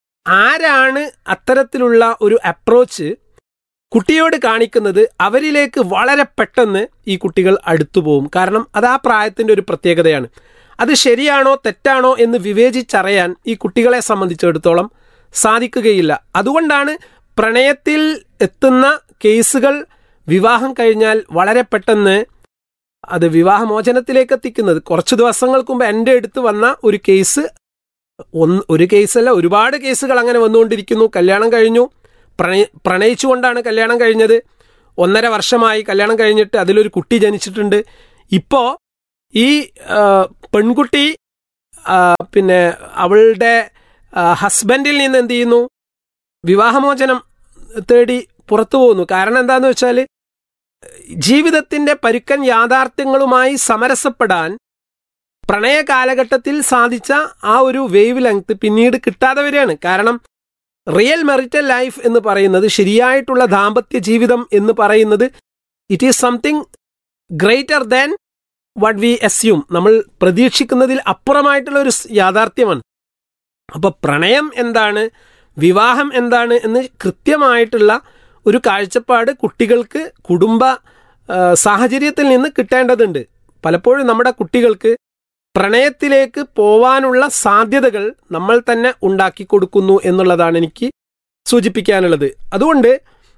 ആരാണ് അത്തരത്തിലുള്ള ഒരു അപ്രോച്ച് കുട്ടിയോട് കാണിക്കുന്നത് അവരിലേക്ക് വളരെ പെട്ടെന്ന് ഈ കുട്ടികൾ അടുത്തു പോകും കാരണം അത് ആ പ്രായത്തിൻ്റെ ഒരു പ്രത്യേകതയാണ് അത് ശരിയാണോ തെറ്റാണോ എന്ന് വിവേചിച്ചറിയാൻ ഈ കുട്ടികളെ സംബന്ധിച്ചിടത്തോളം സാധിക്കുകയില്ല അതുകൊണ്ടാണ് പ്രണയത്തിൽ എത്തുന്ന കേസുകൾ വിവാഹം കഴിഞ്ഞാൽ വളരെ പെട്ടെന്ന് അത് വിവാഹമോചനത്തിലേക്ക് എത്തിക്കുന്നത് കുറച്ച് ദിവസങ്ങൾക്ക് മുമ്പ് എൻ്റെ അടുത്ത് വന്ന ഒരു കേസ് ഒന്ന് ഒരു കേസല്ല ഒരുപാട് കേസുകൾ അങ്ങനെ വന്നുകൊണ്ടിരിക്കുന്നു കല്യാണം കഴിഞ്ഞു പ്രണയ പ്രണയിച്ചുകൊണ്ടാണ് കല്യാണം കഴിഞ്ഞത് ഒന്നര വർഷമായി കല്യാണം കഴിഞ്ഞിട്ട് അതിലൊരു കുട്ടി ജനിച്ചിട്ടുണ്ട് ഇപ്പോൾ ഈ ആ, പെൺകുട്ടി ആ, പിന്നെ അവളുടെ ആ, ഹസ്ബൻഡിൽ നിന്ന് എന്ത് ചെയ്യുന്നു വിവാഹമോചനം തേടി പുറത്തു പോകുന്നു കാരണം എന്താന്ന് വെച്ചാൽ ജീവിതത്തിന്റെ പരുക്കൻ യാഥാർത്ഥ്യങ്ങളുമായി സമരസപ്പെടാൻ പ്രണയ കാലഘട്ടത്തിൽ സാധിച്ച ആ ഒരു വേവ് ലെങ്ത് പിന്നീട് കിട്ടാതെ വരികയാണ് കാരണം റിയൽ മെറിറ്റൽ ലൈഫ് എന്ന് പറയുന്നത് ശരിയായിട്ടുള്ള ദാമ്പത്യ ജീവിതം എന്ന് പറയുന്നത് it is something greater than what we assume നമ്മൾ പ്രതീക്ഷിക്കുന്നതിൽ അപ്പുറമായിട്ടുള്ള ഒരു സ് യാഥാർത്ഥ്യമാണ് അപ്പോൾ പ്രണയം എന്താണ് വിവാഹം എന്താണ് എന്ന് കൃത്യമായിട്ടുള്ള ഒരു കാഴ്ചപ്പാട് കുട്ടികൾക്ക് കുടുംബ ആ, സാഹചര്യത്തിൽ നിന്ന് കിട്ടേണ്ടതുണ്ട് പലപ്പോഴും നമ്മുടെ കുട്ടികൾക്ക് പ്രണയത്തിലേക്ക് പോവാനുള്ള സാധ്യതകൾ നമ്മൾ തന്നെ ഉണ്ടാക്കി കൊടുക്കുന്നു എന്നുള്ളതാണ് എനിക്ക് സൂചിപ്പിക്കാനുള്ളത് അതുകൊണ്ട്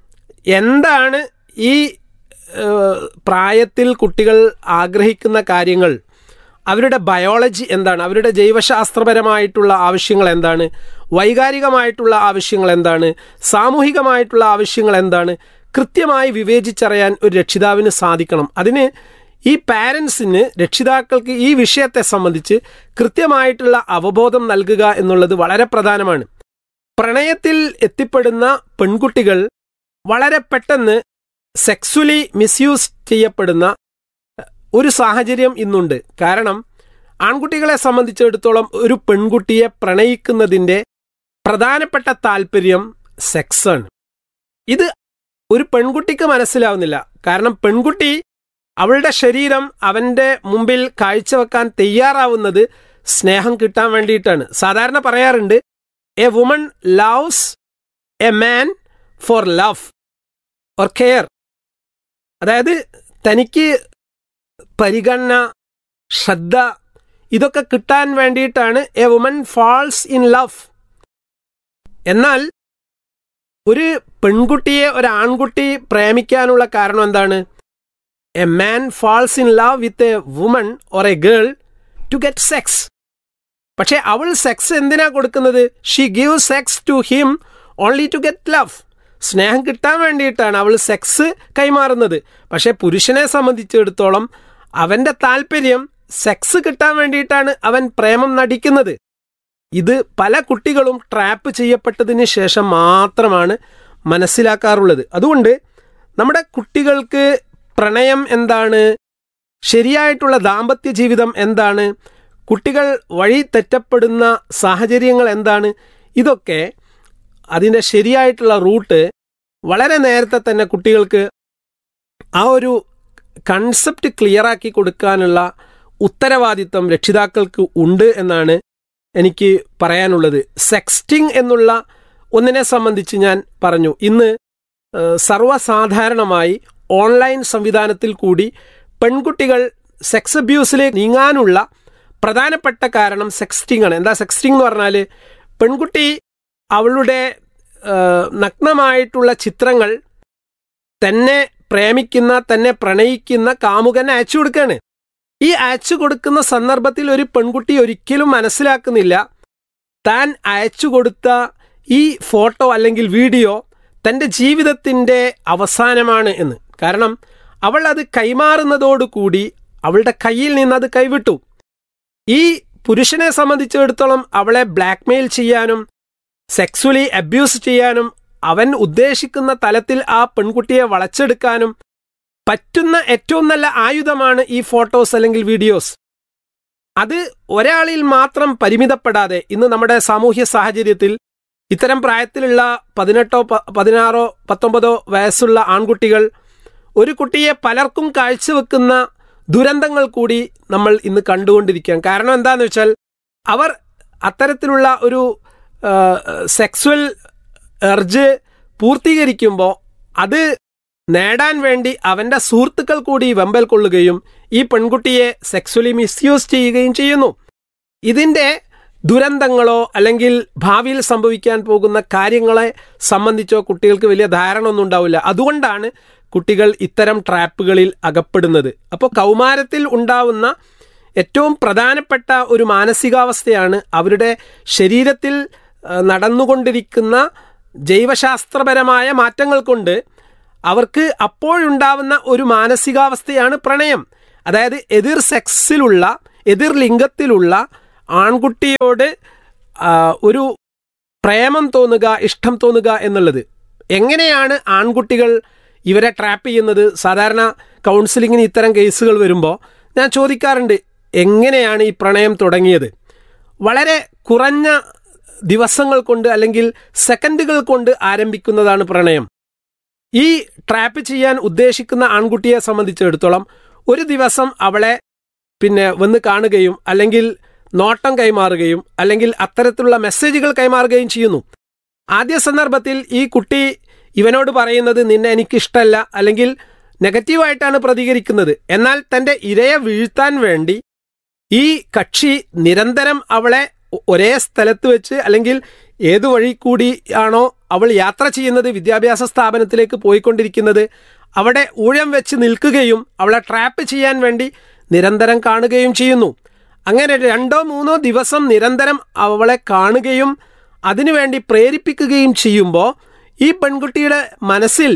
എന്താണ് ഈ ഏഹ്, പ്രായത്തിൽ കുട്ടികൾ ആഗ്രഹിക്കുന്ന കാര്യങ്ങൾ അവരുടെ ബയോളജി എന്താണ് അവരുടെ ജൈവശാസ്ത്രപരമായിട്ടുള്ള ആവശ്യങ്ങൾ എന്താണ് വൈകാരികമായിട്ടുള്ള ആവശ്യങ്ങൾ എന്താണ് സാമൂഹികമായിട്ടുള്ള ആവശ്യങ്ങൾ എന്താണ് കൃത്യമായി വിവേചിച്ചറിയാൻ ഒരു രക്ഷിതാവിന് സാധിക്കണം അതിന് ഈ പാരൻസിന് രക്ഷിതാക്കൾക്ക് ഈ വിഷയത്തെ സംബന്ധിച്ച് കൃത്യമായിട്ടുള്ള അവബോധം നൽകുക എന്നുള്ളത് വളരെ പ്രധാനമാണ് പ്രണയത്തിൽ എത്തിപ്പെടുന്ന പെൺകുട്ടികൾ വളരെ പെട്ടെന്ന് സെക്സ്വലി മിസ്യൂസ് ചെയ്യപ്പെടുന്ന ഒരു സാഹചര്യം ഇന്നുണ്ട് കാരണം ആൺകുട്ടികളെ സംബന്ധിച്ചിടത്തോളം ഒരു പെൺകുട്ടിയെ പ്രണയിക്കുന്നതിൻ്റെ പ്രധാനപ്പെട്ട താല്പര്യം സെക്സാണ് ഇത് ഒരു പെൺകുട്ടിക്ക് മനസ്സിലാവുന്നില്ല കാരണം പെൺകുട്ടി അവളുടെ ശരീരം അവൻ്റെ മുമ്പിൽ കാഴ്ചവെക്കാൻ തയ്യാറാവുന്നത് സ്നേഹം കിട്ടാൻ വേണ്ടിയിട്ടാണ് സാധാരണ പറയാറുണ്ട് a woman loves a man for love or care അതായത് തനിക്ക് പരിഗണന ശ്രദ്ധ ഇതൊക്കെ കിട്ടാൻ വേണ്ടിയിട്ടാണ് a woman falls in love എന്നാൽ ഒരു പെൺകുട്ടിയെ ഒരു ആൺകുട്ടി പ്രേമിക്കാനുള്ള കാരണം എന്താണ് a man falls in love with a woman or a girl to get sex പക്ഷേ അവൾ സെക്സ് എന്തിനാ കൊടുക്കുന്നത് she give sex to him only to get love സ്നേഹം കിട്ടാൻ വേണ്ടിയിട്ടാണ് അവൾ സെക്സ് കൈമാറുന്നത് പക്ഷേ പുരുഷനെ സംബന്ധിച്ചിടത്തോളം അവന്റെ താല്പര്യം സെക്സ് കിട്ടാൻ വേണ്ടിയിട്ടാണ് അവൻ പ്രേമം നടിക്കുന്നത് ഇത് പല കുട്ടികളും ട്രാപ്പ് ചെയ്യപ്പെട്ടതിന് ശേഷം മാത്രമാണ് മനസ്സിലാക്കാറുള്ളത് അതുകൊണ്ട് നമ്മുടെ കുട്ടികൾക്ക് പ്രണയം എന്താണ് ശരിയായിട്ടുള്ള ദാമ്പത്യ ജീവിതം എന്താണ് കുട്ടികൾ വഴി തെറ്റപ്പെടുന്ന സാഹചര്യങ്ങൾ എന്താണ് ഇതൊക്കെ അതിൻ്റെ ശരിയായിട്ടുള്ള റൂട്ട് വളരെ നേരത്തെ തന്നെ കുട്ടികൾക്ക് ആ ഒരു കൺസെപ്റ്റ് ക്ലിയറാക്കി കൊടുക്കാനുള്ള ഉത്തരവാദിത്വം രക്ഷിതാക്കൾക്ക് ഉണ്ട് എന്നാണ് എനിക്ക് പറയാനുള്ളത് സെക്സ്റ്റിംഗ് എന്നുള്ള ഒന്നിനെ സംബന്ധിച്ച് ഞാൻ പറഞ്ഞു ഇന്ന് ഏഹ്, സർവ്വസാധാരണമായി ഓൺലൈൻ സംവിധാനത്തിൽ കൂടി പെൺകുട്ടികൾ സെക്സ് അബ്യൂസിലേക്ക് നീങ്ങാനുള്ള പ്രധാനപ്പെട്ട കാരണം സെക്സ്റ്റിംഗ് ആണ് എന്താ സെക്സ്റ്റിംഗ് എന്ന് പറഞ്ഞാൽ പെൺകുട്ടി അവളുടെ ഏഹ്, നഗ്നമായിട്ടുള്ള ചിത്രങ്ങൾ തന്നെ പ്രേമിക്കുന്ന തന്നെ പ്രണയിക്കുന്ന കാമുകനെ അയച്ചു കൊടുക്കുകയാണ് ഈ അയച്ചു കൊടുക്കുന്ന സന്ദർഭത്തിൽ ഒരു പെൺകുട്ടി ഒരിക്കലും മനസ്സിലാക്കുന്നില്ല താൻ അയച്ചു കൊടുത്ത ഈ ഫോട്ടോ അല്ലെങ്കിൽ വീഡിയോ തൻ്റെ ജീവിതത്തിൻ്റെ അവസാനമാണ് എന്ന് കാരണം അവൾ അത് കൈമാറുന്നതോടുകൂടി അവളുടെ കയ്യിൽ നിന്ന് അത് കൈവിട്ടു ഈ പുരുഷനെ സംബന്ധിച്ചിടത്തോളം അവളെ ബ്ലാക്ക്മെയിൽ ചെയ്യാനും സെക്സ്വലി അബ്യൂസ് ചെയ്യാനും അവൻ ഉദ്ദേശിക്കുന്ന തലത്തിൽ ആ പെൺകുട്ടിയെ വളച്ചെടുക്കാനും പറ്റുന്ന ഏറ്റവും നല്ല ആയുധമാണ് ഈ ഫോട്ടോസ് അല്ലെങ്കിൽ വീഡിയോസ് അത് ഒരാളിൽ മാത്രം പരിമിതപ്പെടാതെ ഇന്ന് നമ്മുടെ സാമൂഹ്യ സാഹചര്യത്തിൽ ഇത്തരം പ്രായത്തിലുള്ള പതിനെട്ടോ പ- പതിനാറോ പത്തൊമ്പതോ വയസ്സുള്ള ആൺകുട്ടികൾ ഒരു കുട്ടിയെ പലർക്കും കാഴ്ചവെക്കുന്ന ദുരന്തങ്ങൾ കൂടി നമ്മൾ ഇന്ന് കണ്ടുകൊണ്ടിരിക്കുകയാണ് കാരണം എന്താണെന്ന് വെച്ചാൽ അവർ അത്തരത്തിലുള്ള ഒരു സെക്സ്വൽ എർജ് പൂർത്തീകരിക്കുമ്പോൾ അത് നേടാൻ വേണ്ടി അവന്റെ സുഹൃത്തുക്കൾ കൂടി വെമ്പൽ കൊള്ളുകയും ഈ പെൺകുട്ടിയെ സെക്സ്വലി മിസ്യൂസ് ചെയ്യുകയും ചെയ്യുന്നു ഇതിന്റെ ദുരന്തങ്ങളോ അല്ലെങ്കിൽ ഭാവിയിൽ സംഭവിക്കാൻ പോകുന്ന കാര്യങ്ങളെ സംബന്ധിച്ചോ കുട്ടികൾക്ക് വലിയ ധാരണ ഒന്നും ഉണ്ടാവില്ല അതുകൊണ്ടാണ് കുട്ടികൾ ഇത്തരം ട്രാപ്പുകളിൽ അകപ്പെടുന്നത് അപ്പോൾ കൗമാരത്തിൽ ഉണ്ടാവുന്ന ഏറ്റവും പ്രധാനപ്പെട്ട ഒരു മാനസികാവസ്ഥയാണ് അവരുടെ ശരീരത്തിൽ ആ, നടന്നുകൊണ്ടിരിക്കുന്ന ജൈവശാസ്ത്രപരമായ മാറ്റങ്ങൾ കൊണ്ട് അവർക്ക് അപ്പോഴുണ്ടാവുന്ന ഒരു മാനസികാവസ്ഥയാണ് പ്രണയം അതായത് എതിർ സെക്സിലുള്ള എതിർ ലിംഗത്തിലുള്ള ആൺകുട്ടിയോട് ആ, ഒരു പ്രേമം തോന്നുക ഇഷ്ടം തോന്നുക എന്നുള്ളത് എങ്ങനെയാണ് ആൺകുട്ടികൾ ഇവരെ ട്രാപ്പ് ചെയ്യുന്നത് സാധാരണ കൗൺസിലിങ്ങിന് ഇത്തരം കേസുകൾ വരുമ്പോൾ ഞാൻ ചോദിക്കാറുണ്ട് എങ്ങനെയാണ് ഈ പ്രണയം തുടങ്ങിയത് വളരെ കുറഞ്ഞ ദിവസങ്ങൾ കൊണ്ട് അല്ലെങ്കിൽ സെക്കൻഡുകൾ കൊണ്ട് ആരംഭിക്കുന്നതാണ് പ്രണയം ഈ ട്രാപ്പ് ചെയ്യാൻ ഉദ്ദേശിക്കുന്ന ആൺകുട്ടിയെ സംബന്ധിച്ചിടത്തോളം ഒരു ദിവസം അവളെ പിന്നെ വന്ന് കാണുകയും അല്ലെങ്കിൽ നോട്ടം കൈമാറുകയും അല്ലെങ്കിൽ അത്തരത്തിലുള്ള മെസ്സേജുകൾ കൈമാറുകയും ചെയ്യുന്നു ആദ്യ സന്ദർഭത്തിൽ ഈ കുട്ടി ഇവനോട് പറയുന്നത് നിന്നെ എനിക്കിഷ്ടമല്ല അല്ലെങ്കിൽ നെഗറ്റീവായിട്ടാണ് പ്രതികരിക്കുന്നത് എന്നാൽ തന്റെ ഇരയെ വീഴ്ത്താൻ വേണ്ടി ഈ കക്ഷി നിരന്തരം അവളെ ഒ- ഒരേ സ്ഥലത്ത് വെച്ച് അല്ലെങ്കിൽ ഏതു വഴി കൂടിയാണോ അവൾ യാത്ര ചെയ്യുന്നത് വിദ്യാഭ്യാസ സ്ഥാപനത്തിലേക്ക് പോയിക്കൊണ്ടിരിക്കുന്നത് അവിടെ ഊഴം വെച്ച് നിൽക്കുകയും അവളെ ട്രാപ്പ് ചെയ്യാൻ വേണ്ടി നിരന്തരം കാണുകയും ചെയ്യുന്നു അങ്ങനെ രണ്ടോ മൂന്നോ ദിവസം നിരന്തരം അവളെ കാണുകയും അതിനുവേണ്ടി പ്രേരിപ്പിക്കുകയും ചെയ്യുമ്പോൾ ഈ പെൺകുട്ടിയുടെ മനസ്സിൽ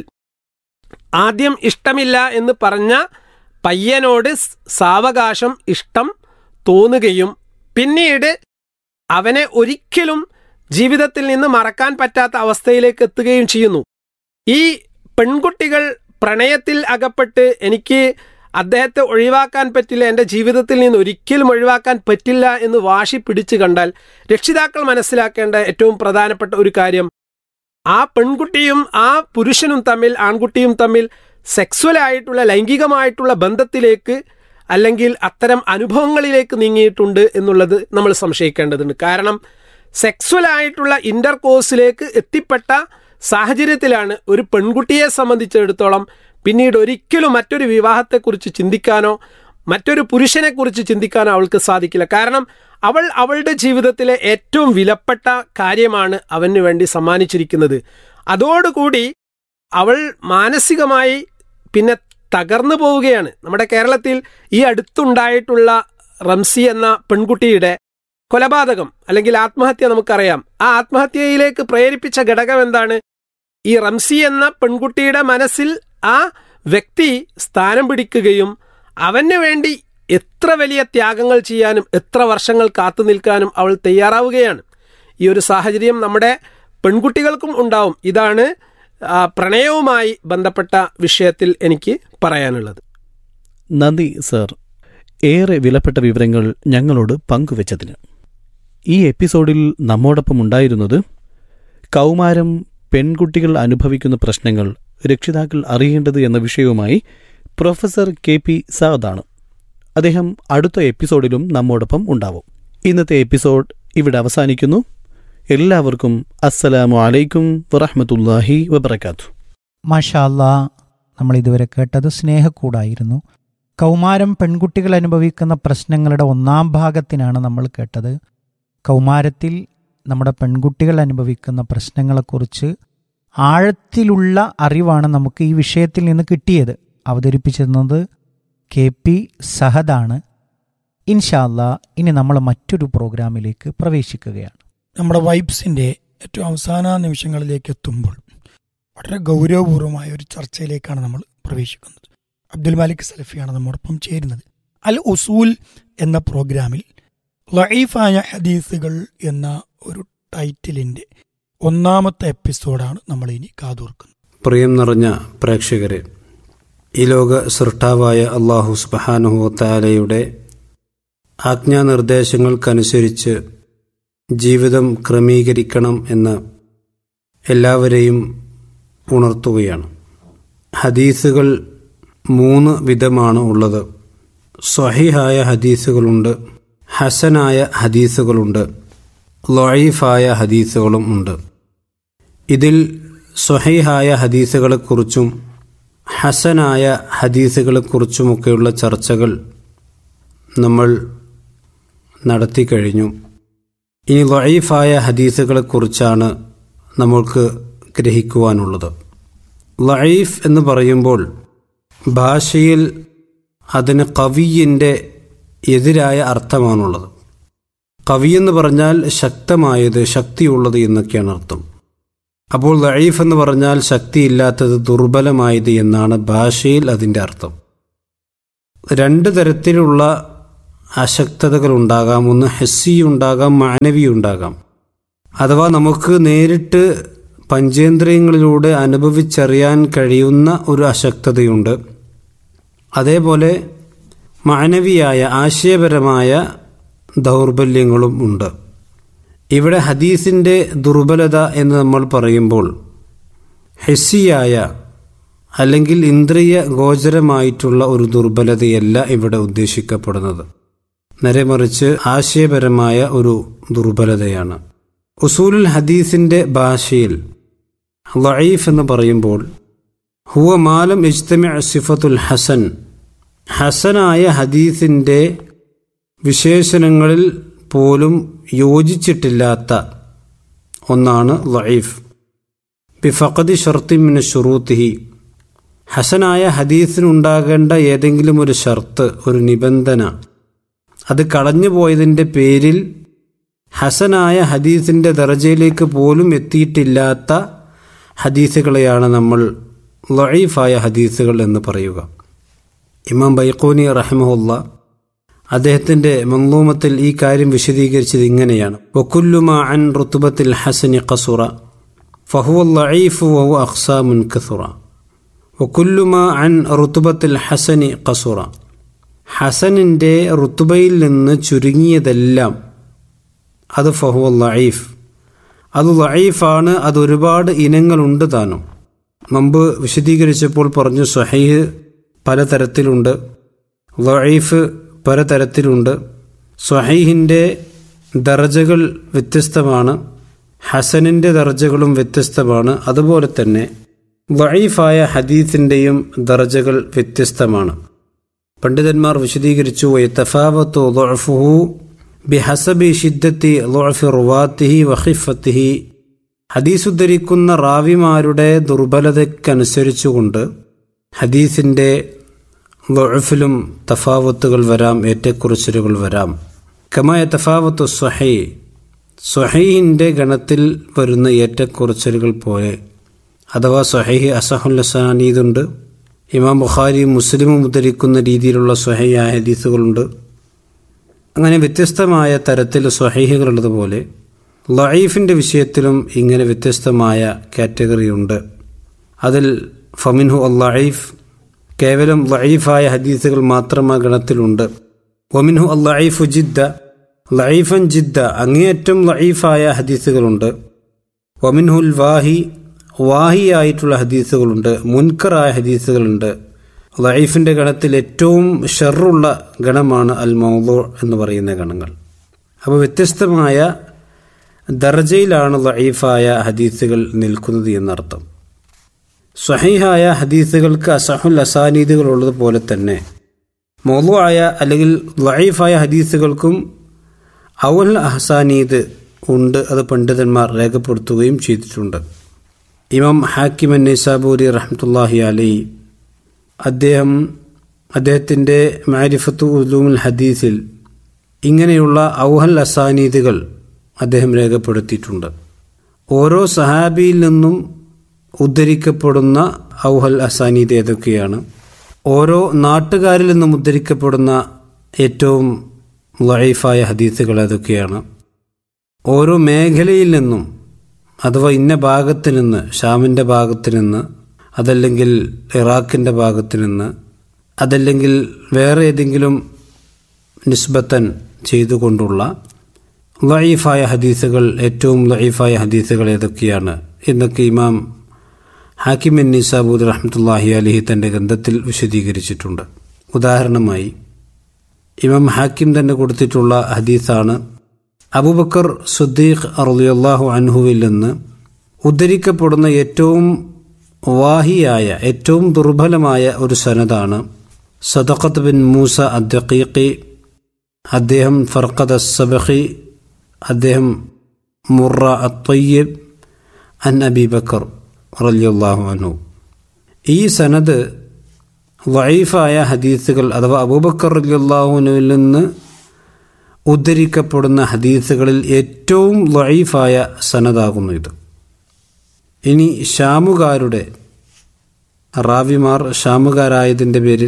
ആദ്യം ഇഷ്ടമില്ല എന്ന് പറഞ്ഞ പയ്യനോട് സ് സാവകാശം ഇഷ്ടം തോന്നുകയും പിന്നീട് അവനെ ഒരിക്കലും ജീവിതത്തിൽ നിന്ന് മറക്കാൻ പറ്റാത്ത അവസ്ഥയിലേക്ക് എത്തുകയും ചെയ്യുന്നു ഈ പെൺകുട്ടികൾ പ്രണയത്തിൽ അകപ്പെട്ട് എനിക്ക് അദ്ദേഹത്തെ ഒഴിവാക്കാൻ പറ്റില്ല എൻ്റെ ജീവിതത്തിൽ നിന്ന് ഒരിക്കലും ഒഴിവാക്കാൻ പറ്റില്ല എന്ന് വാശി പിടിച്ചു കണ്ടാൽ രക്ഷിതാക്കൾ മനസ്സിലാക്കേണ്ട ഏറ്റവും പ്രധാനപ്പെട്ട ഒരു കാര്യം ആ പെൺകുട്ടിയും ആ പുരുഷനും തമ്മിൽ ആൺകുട്ടിയും തമ്മിൽ സെക്സ്വൽ ആയിട്ടുള്ള ലൈംഗികമായിട്ടുള്ള ബന്ധത്തിലേക്ക് അല്ലെങ്കിൽ അത്തരം അനുഭവങ്ങളിലേക്ക് നീങ്ങിയിട്ടുണ്ട് എന്നുള്ളത് നമ്മൾ സംശയിക്കേണ്ടതുണ്ട് കാരണം സെക്സ്വൽ ആയിട്ടുള്ള ഇന്റർ കോഴ്സിലേക്ക് എത്തിപ്പെട്ട സാഹചര്യത്തിലാണ് ഒരു പെൺകുട്ടിയെ സംബന്ധിച്ചിടത്തോളം പിന്നീട് ഒരിക്കലും മറ്റൊരു വിവാഹത്തെക്കുറിച്ച് ചിന്തിക്കാനോ മറ്റൊരു പുരുഷനെക്കുറിച്ച് ചിന്തിക്കാനോ അവൾക്ക് സാധിക്കില്ല കാരണം അവൾ അവളുടെ ജീവിതത്തിലെ ഏറ്റവും വിലപ്പെട്ട കാര്യമാണ് അവന് വേണ്ടി സമ്മാനിച്ചിരിക്കുന്നത് അതോടുകൂടി അവൾ മാനസികമായി പിന്നെ തകർന്നു പോവുകയാണ് നമ്മുടെ കേരളത്തിൽ ഈ അടുത്തുണ്ടായിട്ടുള്ള റംസി എന്ന പെൺകുട്ടിയുടെ കൊലപാതകം അല്ലെങ്കിൽ ആത്മഹത്യ നമുക്കറിയാം ആ ആത്മഹത്യയിലേക്ക് പ്രേരിപ്പിച്ച ഘടകം എന്താണ് ഈ റംസി എന്ന പെൺകുട്ടിയുടെ മനസ്സിൽ ആ വ്യക്തി സ്ഥാനം പിടിക്കുകയും അവന് വേണ്ടി എത്ര വലിയ ത്യാഗങ്ങൾ ചെയ്യാനും എത്ര വർഷങ്ങൾ കാത്തു നിൽക്കാനും അവൾ തയ്യാറാവുകയാണ് ഈ ഒരു സാഹചര്യം നമ്മുടെ പെൺകുട്ടികൾക്കും ഉണ്ടാവും ഇതാണ് ആ, പ്രണയവുമായി ബന്ധപ്പെട്ട വിഷയത്തിൽ എനിക്ക് പറയാനുള്ളത് നന്ദി സർ ഏറെ വിലപ്പെട്ട വിവരങ്ങൾ ഞങ്ങളോട് പങ്കുവച്ചതിന് ഈ എപ്പിസോഡിൽ നമ്മോടൊപ്പം ഉണ്ടായിരുന്നത് കൗമാരം പെൺകുട്ടികൾ അനുഭവിക്കുന്ന പ്രശ്നങ്ങൾ രക്ഷിതാക്കൾ അറിയേണ്ടത് എന്ന വിഷയവുമായി പ്രൊഫസർ കെ പി സാദാണ് അദ്ദേഹം അടുത്ത എപ്പിസോഡിലും നമ്മോടൊപ്പം ഉണ്ടാവും ഇന്നത്തെ എപ്പിസോഡ് ഇവിടെ അവസാനിക്കുന്നു എല്ലാവർക്കും അസ്സലാമു അലൈക്കും വറഹ്മത്തുള്ളാഹി വബർക്കാത്തു മാഷാല്ലാ നമ്മൾ ഇതുവരെ കേട്ടത് സ്നേഹക്കൂടായിരുന്നു കൗമാരം പെൺകുട്ടികൾ അനുഭവിക്കുന്ന പ്രശ്നങ്ങളുടെ ഒന്നാം ഭാഗത്തിനാണ് നമ്മൾ കേട്ടത് കൗമാരത്തിൽ നമ്മുടെ പെൺകുട്ടികൾ അനുഭവിക്കുന്ന പ്രശ്നങ്ങളെക്കുറിച്ച് ആഴത്തിലുള്ള അറിവാണ് നമുക്ക് ഈ വിഷയത്തിൽ നിന്ന് കിട്ടിയത് അവതരിപ്പിച്ചിരുന്നത് കെ പി സഹദാണ് ഇൻഷാല്ലാ ഇനി നമ്മൾ മറ്റൊരു പ്രോഗ്രാമിലേക്ക് പ്രവേശിക്കുകയാണ് നമ്മുടെ വൈബ്സിന്റെ ഏറ്റവും അവസാന നിമിഷങ്ങളിലേക്ക് എത്തുമ്പോൾ വളരെ ഗൗരവപൂർവമായ ഒരു ചർച്ചയിലേക്കാണ് നമ്മൾ പ്രവേശിക്കുന്നത് അബ്ദുൽ മാലിക് സലഫിയാണ് നമ്മോടൊപ്പം ചേരുന്നത് അൽ ഉസൂൽ എന്ന പ്രോഗ്രാമിൽ ലൈഫായ ഹദീസുകൾ എന്ന ഒരു ടൈറ്റിലിന്റെ ഒന്നാമത്തെ എപ്പിസോഡാണ് നമ്മൾ ഇനി കാതോർക്കുന്നത് പ്രിയം നിറഞ്ഞ പ്രേക്ഷകരെ ഈ ലോക സൃഷ്ടാവായ അള്ളാഹു സുബഹാനുഹുത്താലയുടെ ആജ്ഞാനിർദ്ദേശങ്ങൾക്കനുസരിച്ച് ജീവിതം ക്രമീകരിക്കണം എന്ന് എല്ലാവരെയും ഉണർത്തുകയാണ് ഹദീസുകൾ മൂന്ന് വിധമാണ് ഉള്ളത് സ്വഹിഹായ ഹദീസുകളുണ്ട് ഹസനായ ഹദീസുകളുണ്ട് ലൊയീഫായ ഹദീസുകളും ഉണ്ട് ഇതിൽ സ്വഹീഹായ ഹദീസുകളെക്കുറിച്ചും ഹസനായ ഹദീസുകളെക്കുറിച്ചുമൊക്കെയുള്ള ചർച്ചകൾ നമ്മൾ നടത്തിക്കഴിഞ്ഞു ഇനി ലൊയീഫായ ഹദീസുകളെക്കുറിച്ചാണ് നമ്മൾക്ക് ഗ്രഹിക്കുവാനുള്ളത് ലയീഫ് എന്ന് പറയുമ്പോൾ ഭാഷയിൽ അതിന് കവിയിൻ്റെ എതിരായ അർത്ഥമാണുള്ളത് കവി എന്ന് പറഞ്ഞാൽ ശക്തമായത് ശക്തിയുള്ളത് എന്നൊക്കെയാണ് അർത്ഥം അപ്പോൾ ലയീഫ് എന്ന് പറഞ്ഞാൽ ശക്തിയില്ലാത്തത് ദുർബലമായത് എന്നാണ് ഭാഷയിൽ അതിൻ്റെ അർത്ഥം രണ്ട് തരത്തിലുള്ള അശക്തതകൾ ഉണ്ടാകാം ഒന്ന് ഹെസ്സി ഉണ്ടാകാം മാനവി ഉണ്ടാകാം അഥവാ നമുക്ക് നേരിട്ട് പഞ്ചേന്ദ്രിയങ്ങളിലൂടെ അനുഭവിച്ചറിയാൻ കഴിയുന്ന ഒരു അശക്തതയുണ്ട് അതേപോലെ മാനവിയായ ആശയപരമായ ദൗർബല്യങ്ങളും ഉണ്ട് ഇവിടെ ഹദീസിൻ്റെ ദുർബലത എന്ന് നമ്മൾ പറയുമ്പോൾ ഹെസ്സിയായ അല്ലെങ്കിൽ ഇന്ദ്രിയ ഗോചരമായിട്ടുള്ള ഒരു ദുർബലതയല്ല ഇവിടെ ഉദ്ദേശിക്കപ്പെടുന്നത് നേരെമറിച്ച് ആശയപരമായ ഒരു ദുർബലതയാണ് ഉസൂലുൽ ഹദീസിൻ്റെ ഭാഷയിൽ ലയീഫ് എന്ന് പറയുമ്പോൾ ഹുവ മാലം ഇജ്തമി സിഫത്തുൽ ഹസൻ ഹസനായ ഹദീസിൻ്റെ വിശേഷണങ്ങളിൽ പോലും യോജിച്ചിട്ടില്ലാത്ത ഒന്നാണ് ലയീഫ് ബിഫഖദി ഷർത്തിമിന് ഷുറൂത്തിഹി ഹസനായ ഹദീസിനുണ്ടാകേണ്ട ഏതെങ്കിലും ഒരു ഷർത്ത് ഒരു നിബന്ധന അത് കളഞ്ഞുപോയതിൻ്റെ പേരിൽ ഹസനായ ഹദീസിൻ്റെ ദർജയിലേക്ക് പോലും എത്തിയിട്ടില്ലാത്ത ഹദീസുകളെയാണ് നമ്മൾ ലയീഫായ ഹദീസുകൾ എന്ന് പറയുക ഇമാം ബൈഖൂനി റഹ്മുല്ല അദ്ദേഹത്തിൻ്റെ മങ്ലൂമത്തിൽ ഈ കാര്യം വിശദീകരിച്ചത് ഇങ്ങനെയാണ് വക്കുല്ലുമ അൻ റുത്തുബത്തിൽ ഹസനി ഖസുറ ഫഹുവ ലഈഫ് വഹു അഖ്സാമുൻ കസുറ വക്കുല്ലുമ അൻ റുത്തുബത്തിൽ ഹസനി ഖസുറ ഹസനിൻ്റെ റുത്തുബയിൽ നിന്ന് ചുരുങ്ങിയതെല്ലാം അത് ഫഹുവ ലഈഫ് അത് ലഈഫാണ് അത് ഒരുപാട് ഇനങ്ങളുണ്ട് താനും മുമ്പ് വിശദീകരിച്ചപ്പോൾ പറഞ്ഞു സ്വഹീഹ് പലതരത്തിലുണ്ട് ലഈഫ് പലതരത്തിലുണ്ട് സ്വഹീഹിൻ്റെ ദർജകൾ വ്യത്യസ്തമാണ് ഹസനിൻ്റെ ദർജകളും വ്യത്യസ്തമാണ് അതുപോലെ തന്നെ വഴീഫായ ഹദീസിൻ്റെയും ദർജകൾ വ്യത്യസ്തമാണ് പണ്ഡിതന്മാർ വിശദീകരിച്ചു വയത്തഫാവത്തു ضعفه بحسب ഷിദ്ദത്തി ضعف റുവാത്തിഹി വഖിഫത്തിഹി ഹദീസ് ഉദ്ധരിക്കുന്ന റാവിമാരുടെ ദുർബലതയ്ക്കനുസരിച്ചുകൊണ്ട് ഹദീസിൻ്റെ ضعഫിലും തഫാവത്തുകൾ വരാം ഏറ്റക്കുറച്ചിലുകൾ വരാം കമായ തഫാവത്തു സ്വഹൈ സ്വഹീഹിൻ്റെ ഗണത്തിൽ വരുന്ന ഏറ്റക്കുറച്ചിലുകൾ പോലെ അഥവാ സ്വഹൈഹി അസഹുല്ലസാനീതുണ്ട് ഇമാം ബുഖാരിയും മുസ്ലിമും ഉദ്ധരിക്കുന്ന രീതിയിലുള്ള സ്വഹയായ ഹദീസുകളുണ്ട് അങ്ങനെ വ്യത്യസ്തമായ തരത്തിൽ സ്വഹീഹുകളുള്ളതുപോലെ ലൈഫിൻ്റെ വിഷയത്തിലും ഇങ്ങനെ വ്യത്യസ്തമായ കാറ്റഗറി ഉണ്ട് അതിൽ ഫമിൻഹു അല്ലൈഫ് കേവലം ലൈഫായ ഹദീസുകൾ മാത്രം ആ ഗണത്തിലുണ്ട് ഒമിൻഹു അല്ലൈഫു ജിദ്ദ ലൈഫൻ ജിദ്ദ അങ്ങേയറ്റം ലൈഫായ ഹദീസുകളുണ്ട് ഒമിൻഹുൽ വാഹി വാഹിയായിട്ടുള്ള ഹദീസുകളുണ്ട് മുൻകറായ ഹദീസുകളുണ്ട് ലൈഫിൻ്റെ ഗണത്തിൽ ഏറ്റവും ഷെറുള്ള ഗണമാണ് അൽ മൗദു എന്ന് പറയുന്ന ഗണങ്ങൾ അപ്പോൾ വ്യത്യസ്തമായ ദർജയിലാണ് ലൈഫായ ഹദീസുകൾ നിൽക്കുന്നത് എന്നർത്ഥം സ്വഹീഹായ ഹദീസുകൾക്ക് അസഹുൽ അസാനീദുകൾ ഉള്ളതുപോലെ തന്നെ മൗലുവായ അല്ലെങ്കിൽ ലൈഫായ ഹദീസുകൾക്കും ഔൽ അഹസാനീദ് ഉണ്ട് അത് പണ്ഡിതന്മാർ രേഖപ്പെടുത്തുകയും ചെയ്തിട്ടുണ്ട് ഇമാം ഹാക്കിമൻ നിസാബൂരി റഹ്മത്തുല്ലാഹി അലി അദ്ദേഹം അദ്ദേഹത്തിൻ്റെ മാരിഫത്തു ഉലൂമുൽ ഹദീസിൽ ഇങ്ങനെയുള്ള ഔഹൽ അസാനീദുകൾ അദ്ദേഹം രേഖപ്പെടുത്തിയിട്ടുണ്ട് ഓരോ സഹാബിയിൽ നിന്നും ഉദ്ധരിക്കപ്പെടുന്ന ഔഹൽ അസാനീദ് ഏതൊക്കെയാണ് ഓരോ നാട്ടുകാരിൽ നിന്നും ഉദ്ധരിക്കപ്പെടുന്ന ഏറ്റവും ലൈഫായ ഹദീസുകൾ ഏതൊക്കെയാണ് ഓരോ മേഖലയിൽ നിന്നും അഥവാ ഇന്ന ഭാഗത്ത് നിന്ന് ഷാമിൻ്റെ ഭാഗത്ത് നിന്ന് അതല്ലെങ്കിൽ ഇറാഖിൻ്റെ ഭാഗത്ത് നിന്ന് അതല്ലെങ്കിൽ വേറെ ഏതെങ്കിലും നിസ്ബത്തൻ ചെയ്തുകൊണ്ടുള്ള ലൈഫായ ഹദീസുകൾ ഏറ്റവും ലൈഫായ ഹദീസുകൾ ഏതൊക്കെയാണ് എന്നൊക്കെ ഇമാം ഹാക്കിമിൻ നിസാബൂദ് റഹ്മത്തുല്ലാഹി അലിഹി തൻ്റെ ഗ്രന്ഥത്തിൽ വിശദീകരിച്ചിട്ടുണ്ട് ഉദാഹരണമായി ഇമാം ഹാക്കിം തന്നെ കൊടുത്തിട്ടുള്ള ഹദീസാണ് അബൂബക്കർ സുദ്ദീഖ് അറുലിയല്ലാഹു അൻഹുവിൽ നിന്ന് ഉദ്ധരിക്കപ്പെടുന്ന ഏറ്റവും വാഹിയായ ഏറ്റവും ദുർബലമായ ഒരു സനതാണ് സദഖത്ത് ബിൻ മൂസ അദ്ദീഖി അദ്ദേഹം ഫർഖദ് അസബഖി അദ്ദേഹം മുറ അത്തയ്യബ് അൻ അബി ബക്കർ റലിയല്ലാഹു അൻഹു ഈ സനത് വൈഫായ ഹദീസുകൾ അഥവാ അബൂബക്കർ റലിയല്ലാഹുനുവിൽ നിന്ന് ഉദ്ധരിക്കപ്പെടുന്ന ഹദീസുകളിൽ ഏറ്റവും വൈഫായ സനതാകുന്നു ഇത് ഇനി ഷാമുകാരുടെ റാവിമാർ ഷാമുകാരായതിൻ്റെ പേരിൽ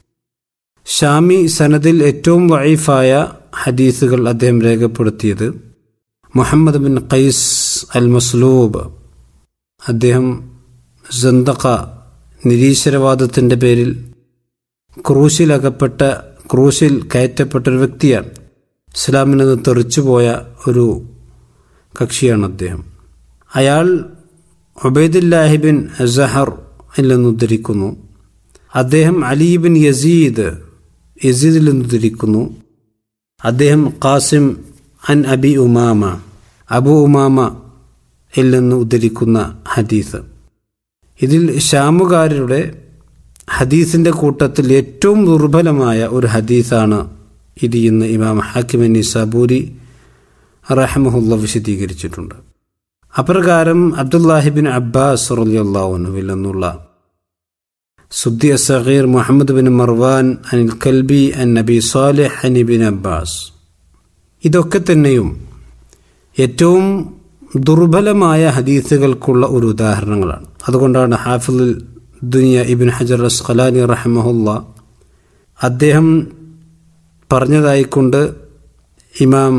ഷാമി സനദിൽ ഏറ്റവും വൈഫായ ഹദീസുകൾ അദ്ദേഹം രേഖപ്പെടുത്തിയത് മുഹമ്മദ് ബിൻ ഖൈസ് അൽ മസ്ലൂബ് അദ്ദേഹം സന്തഖ നിരീശ്വരവാദത്തിൻ്റെ പേരിൽ ക്രൂശിലകപ്പെട്ട ക്രൂശിൽ കയറ്റപ്പെട്ട ഒരു വ്യക്തിയാണ് ഇസ്ലാമിൽ നിന്ന് തെറിച്ചുപോയ ഒരു കക്ഷിയാണ് അദ്ദേഹം അയാൾ ഒബൈദുല്ലാഹിബിൻ സഹർ നിന്ന് ഉദ്ധരിക്കുന്നു അദ്ദേഹം അലീബിൻ യസീദ് യസീദിൽ നിന്ന് ഉദ്ധരിക്കുന്നു അദ്ദേഹം ഖാസിം അൻ അബി ഉമാമ അബു ഉമാമ ിൽ നിന്ന് ഉദ്ധരിക്കുന്ന ഹദീസ് ഇതിൽ ഷാമുകാരുടെ ഹദീസിൻ്റെ കൂട്ടത്തിൽ ഏറ്റവും ദുർബലമായ ഒരു ഹദീസാണ് ഇത് എന്ന് ഇമാം ഹാക്കിമൻ നിസാബൂരി റഹമുല്ല വിശദീകരിച്ചിട്ടുണ്ട് അപ്രകാരം അബ്ദുല്ലാഹിബിൻ അബ്ബാസ് റലിയല്ലാഹുനുവിൽ നിന്നുള്ള സുദ്ദി സഗീർ മുഹമ്മദ് ബിൻ മർവാൻ അനിൽ കൽബി അൻ നബി സാലിഹ് അനിബിൻ അബ്ബാസ് ഇതൊക്കെ തന്നെയും ഏറ്റവും ദുർബലമായ ഹദീസുകൾക്കുള്ള ഒരു ഉദാഹരണങ്ങളാണ് അതുകൊണ്ടാണ് ഹാഫിദുൽ ദുനിയ ഇബിൻ ഹജർ അസ്ഖലാനി റഹമഹുല്ല അദ്ദേഹം പറഞ്ഞതായിക്കൊണ്ട് ഇമാം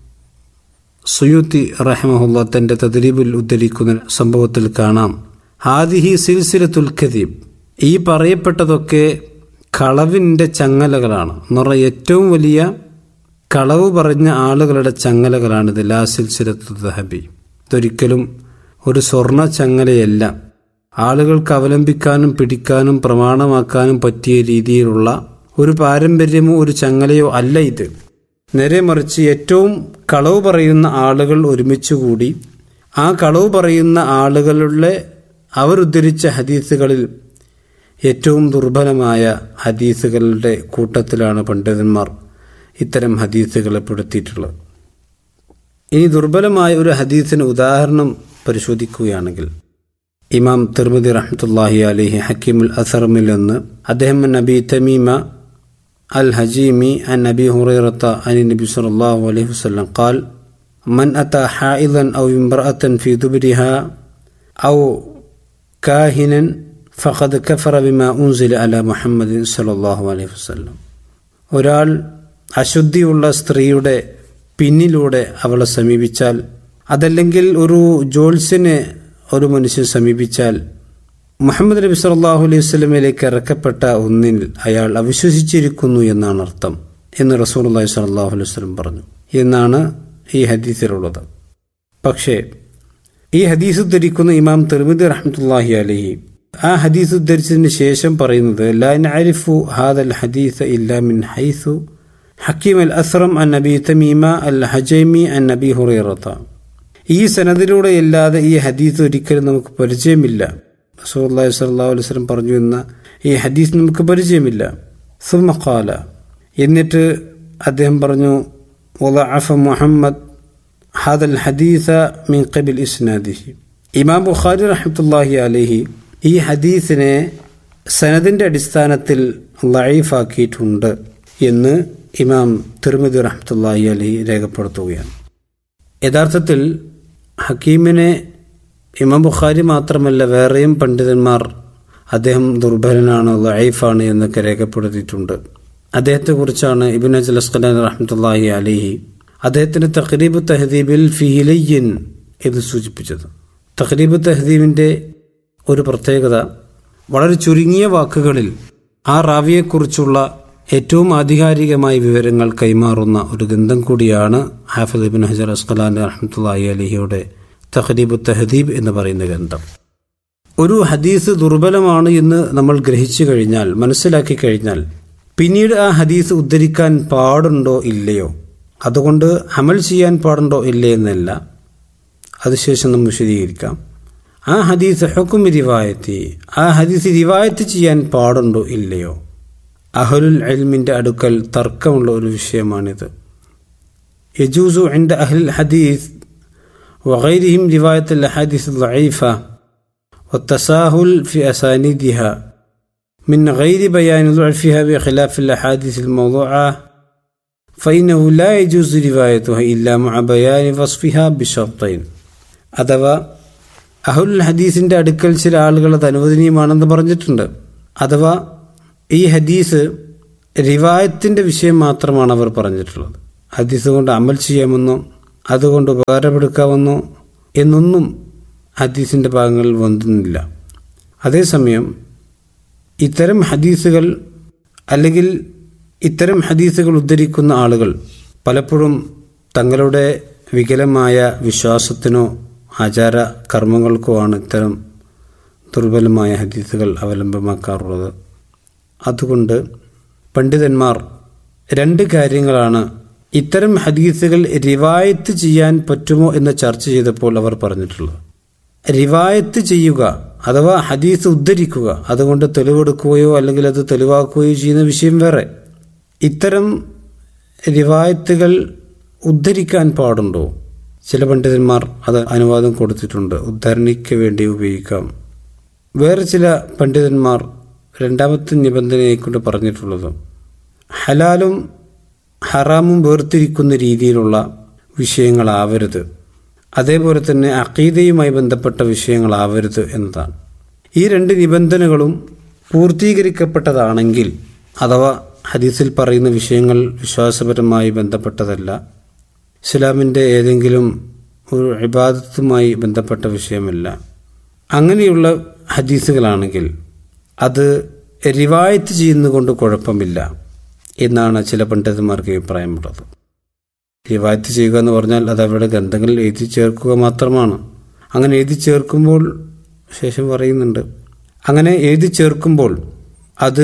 സുയൂത്തി റഹമഹുല്ല തൻ്റെ തദ്രീബിൽ ഉദ്ധരിക്കുന്ന സംഭവത്തിൽ കാണാം ഹാദിഹി സിൽസിലത്തുൽ ഖദീബ് ഈ പറയപ്പെട്ടതൊക്കെ കളവിൻ്റെ ചങ്ങലകളാണ് എന്ന് പറഞ്ഞാൽ ഏറ്റവും വലിയ കളവ് പറഞ്ഞ ആളുകളുടെ ചങ്ങലകളാണിത് ലാ സിൽസിലത്തു ദഹബി ഇതൊരിക്കലും ഒരു സ്വർണ്ണ ചങ്ങലയല്ല ആളുകൾക്ക് അവലംബിക്കാനും പിടിക്കാനും പ്രമാണമാക്കാനും പറ്റിയ രീതിയിലുള്ള ഒരു പാരമ്പര്യമോ ഒരു ചങ്ങലയോ അല്ല ഇത് നേരെ മറിച്ച് ഏറ്റവും കളവ് പറയുന്ന ആളുകൾ ഒരുമിച്ചുകൂടി ആ കളവ് പറയുന്ന ആളുകളുടെ അവരുദ്ധരിച്ച ഹദീസുകളിൽ ഏറ്റവും ദുർബലമായ ഹദീസുകളുടെ കൂട്ടത്തിലാണ് പണ്ഡിതന്മാർ ഇത്തരം ഹദീസുകളെ പെടുത്തിയിട്ടുള്ളത് ഇനി ദുർബലമായ ഒരു ഹദീസിന് ഉദാഹരണം പരിശോധിക്കുകയാണെങ്കിൽ ഇമാം തിർമതി റഹ്മത്തുല്ലാഹി അലിഹി ഹക്കീമുൽ അസറമിൽ നിന്ന് അദ്ദേഹം നബി തമീമ അൽ ഹജീമി അൻ നബി ഹുറൈറത്ത അനി നബി സല്ലല്ലാഹു അലൈഹി വസല്ലം ഖാൽ من أتى حائضا أو امرأة في دبرها أو كاهنا فقد كفر بما أنزل على محمد صلى الله عليه وسلم ഒരാൾ അശുദ്ധിയുള്ള സ്ത്രീയുടെ പിന്നിലൂടെ അവളെ സമീപിച്ചാൽ അതല്ലെങ്കിൽ ഒരു ജോത്സ്യനെ ഒരു മനുഷ്യൻ സമീപിച്ചാൽ മുഹമ്മദ് നബി സല്ലാഹു അലൈഹി സ്വലമിലേക്ക് ഇറക്കപ്പെട്ട ഒന്നിൽ അയാൾ അവിശ്വസിച്ചിരിക്കുന്നു എന്നാണ് അർത്ഥം എന്ന് റസൂൽ അള്ളഹി സലാഹു അലൈഹി വസ്ലം പറഞ്ഞു എന്നാണ് ഈ ഹദീസിലുള്ളത് പക്ഷേ ഈ ഹദീസ് ഉദ്ധരിക്കുന്ന ഇമാം തിർമിദ് റഹ്മത്തുല്ലാഹി അലഹി ആ ഹദീസ് ഉദ്ധരിച്ചതിന് ശേഷം പറയുന്നത് ലാ നഅരിഫു ഹാദൽ ഹദീസ് ഇല്ലാ മിൻ ഹൈസു ഹക്കീം അൽ അസ്രം അൻ നബി തമീമ അൽ ഹജൈമി അൻ നബി ഹുറൈറത്ത ഈ സനദിലൂടെ അല്ലാതെ ഈ ഹദീസ് ഒരിക്കലും നമുക്ക് പരിചയമില്ല റസൂലുള്ളാഹി സ്വല്ലല്ലാഹു അലൈഹി വസല്ലം പറഞ്ഞു എന്ന ഈ ഹദീസ് നമുക്ക് പരിചയമില്ല സുമഖാല എന്നിട്ട് അദ്ദേഹം പറഞ്ഞു وضعف محمد هذا الحديث من قبل إسناده ഇമാം ബുഖാരി റഹ്മത്തുല്ലാഹി അലഹി ഈ ഹദീസിനെ സനദിന്റെ അടിസ്ഥാനത്തിൽ ലൈഫാക്കിയിട്ടുണ്ട് എന്ന് ഇമാം തിരുമതി റഹ്മത്തുല്ലാഹി അലഹി രേഖപ്പെടുത്തുകയാണ് യഥാർത്ഥത്തിൽ ഹക്കീമിനെ ഇമാം ബുഖാരി മാത്രമല്ല വേറെയും പണ്ഡിതന്മാർ അദ്ദേഹം ദുർബലനാണ് ലൈഫാണ് എന്നൊക്കെ രേഖപ്പെടുത്തിയിട്ടുണ്ട് അദ്ദേഹത്തെക്കുറിച്ചാണ് ഇബിൻ അജൽ അസ്കലാൻ റഹ്മത്തുല്ലാഹി അലിഹി അദ്ദേഹത്തിന്റെ തഖരീബ് തഹദീബിൽ ഫിഹിലയ്യൻ ഇത് സൂചിപ്പിച്ചത് തഖരീബ് തഹദീബിന്റെ ഒരു പ്രത്യേകത വളരെ ചുരുങ്ങിയ വാക്കുകളിൽ ആ റാവിയെക്കുറിച്ചുള്ള ഏറ്റവും ആധികാരികമായ വിവരങ്ങൾ കൈമാറുന്ന ഒരു ഗ്രന്ഥം കൂടിയാണ് ഹാഫിദ് ഇബിൻ ഹജർ അസ്കലാൻ റഹ്മത്തുല്ലാഹി അലിഹിയുടെ തഖരീബ് തഹദീബ് എന്ന് പറയുന്ന ഗ്രന്ഥം ഒരു ഹദീസ് ദുർബലമാണ് എന്ന് നമ്മൾ ഗ്രഹിച്ചു കഴിഞ്ഞാൽ മനസ്സിലാക്കി കഴിഞ്ഞാൽ പിന്നീട് ആ ഹദീസ് ഉദ്ധരിക്കാൻ പാടുണ്ടോ ഇല്ലയോ അതുകൊണ്ട് അമൽ ചെയ്യാൻ പാടുണ്ടോ ഇല്ലേ എന്നല്ല അതിനുശേഷം നമ്മൾ വിശദീകരിക്കാം ആ ഹദീസ് ഹുക്കും റിവായത്തി ആ ഹദീസ് റിവായത്ത് ചെയ്യാൻ പാടുണ്ടോ ഇല്ലയോ അഹലുൽ അൽമിന്റെ അടുക്കൽ തർക്കമുള്ള ഒരു വിഷയമാണിത് യജൂസു عند أهل الحديث وغيرهم رواية الأحاديث الضعيفة والتساهل في أسانيدها من غير بيان ضعفها بخلاف الأحاديث الموضوعة فإنه لا يجوز روايتها إلا مع بيان وصفها بشرطين അഥവാ അഹുൽ ഹദീസിന്റെ അടുക്കൽ ചില ആളുകൾ അത് അനുവദനീയമാണെന്ന് പറഞ്ഞിട്ടുണ്ട് അഥവാ ഈ ഹദീസ് റിവായത്തിന്റെ വിഷയം മാത്രമാണ് അവർ പറഞ്ഞിട്ടുള്ളത് ഹദീസ് കൊണ്ട് അമൽ ചെയ്യാമെന്നോ അതുകൊണ്ട് ഉപകാരപ്പെടുക്കാമെന്നോ എന്നൊന്നും ഹദീസിന്റെ ഭാഗങ്ങളിൽ വന്നില്ല അതേസമയം ഇത്തരം ഹദീസുകൾ അല്ലെങ്കിൽ ഇത്തരം ഹദീസുകൾ ഉദ്ധരിക്കുന്ന ആളുകൾ പലപ്പോഴും തങ്ങളുടെ വികലമായ വിശ്വാസത്തിനോ ആചാര കർമ്മങ്ങൾക്കോ ആണ് ഇത്തരം ദുർബലമായ ഹദീസുകൾ അവലംബമാക്കാറുള്ളത് അതുകൊണ്ട് പണ്ഡിതന്മാർ രണ്ട് കാര്യങ്ങളാണ് ഇത്തരം ഹദീസുകൾ റിവായത്ത് ചെയ്യാൻ പറ്റുമോ എന്ന് ചർച്ച ചെയ്തപ്പോൾ അവർ പറഞ്ഞിട്ടുള്ളത് റിവായത്ത് ചെയ്യുക അഥവാ ഹദീസ് ഉദ്ധരിക്കുക അതുകൊണ്ട് തെളിവെടുക്കുകയോ അല്ലെങ്കിൽ അത് തെളിവാക്കുകയോ ചെയ്യുന്ന വിഷയം വേറെ ഇത്തരം റിവായത്തുകൾ ഉദ്ധരിക്കാൻ പാടുണ്ടോ ചില പണ്ഡിതന്മാർ അത് അനുവാദം കൊടുത്തിട്ടുണ്ട് ഉദ്ധരണിക്ക് വേണ്ടി ഉപയോഗിക്കാം വേറെ ചില പണ്ഡിതന്മാർ രണ്ടാമത്തെ നിബന്ധനയെ കൊണ്ട് പറഞ്ഞിട്ടുള്ളത് ഹലാലും ഹറാമും വേർതിരിക്കുന്ന രീതിയിലുള്ള വിഷയങ്ങളാവരുത് അതേപോലെ തന്നെ അക്കീതയുമായി ബന്ധപ്പെട്ട വിഷയങ്ങളാവരുത് എന്നതാണ് ഈ രണ്ട് നിബന്ധനകളും പൂർത്തീകരിക്കപ്പെട്ടതാണെങ്കിൽ അഥവാ ഹദീസിൽ പറയുന്ന വിഷയങ്ങൾ വിശ്വാസപരമായി ബന്ധപ്പെട്ടതല്ല ഇസ്ലാമിൻ്റെ ഏതെങ്കിലും ഒരു ഇബാദത്തുമായി ബന്ധപ്പെട്ട വിഷയമല്ല അങ്ങനെയുള്ള ഹദീസുകളാണെങ്കിൽ അത് റിവായത്ത് ചെയ്യുന്നതുകൊണ്ട് കുഴപ്പമില്ല എന്നാണ് ചില പണ്ഡിതന്മാർക്ക് അഭിപ്രായമുള്ളത് റിവായത്ത് ചെയ്യുക എന്ന് പറഞ്ഞാൽ അത് അവരുടെ ഗ്രന്ഥങ്ങളിൽ എഴുതി ചേർക്കുക മാത്രമാണ് അങ്ങനെ എഴുതി ചേർക്കുമ്പോൾ ശേഷം പറയുന്നുണ്ട് അങ്ങനെ എഴുതി ചേർക്കുമ്പോൾ അത്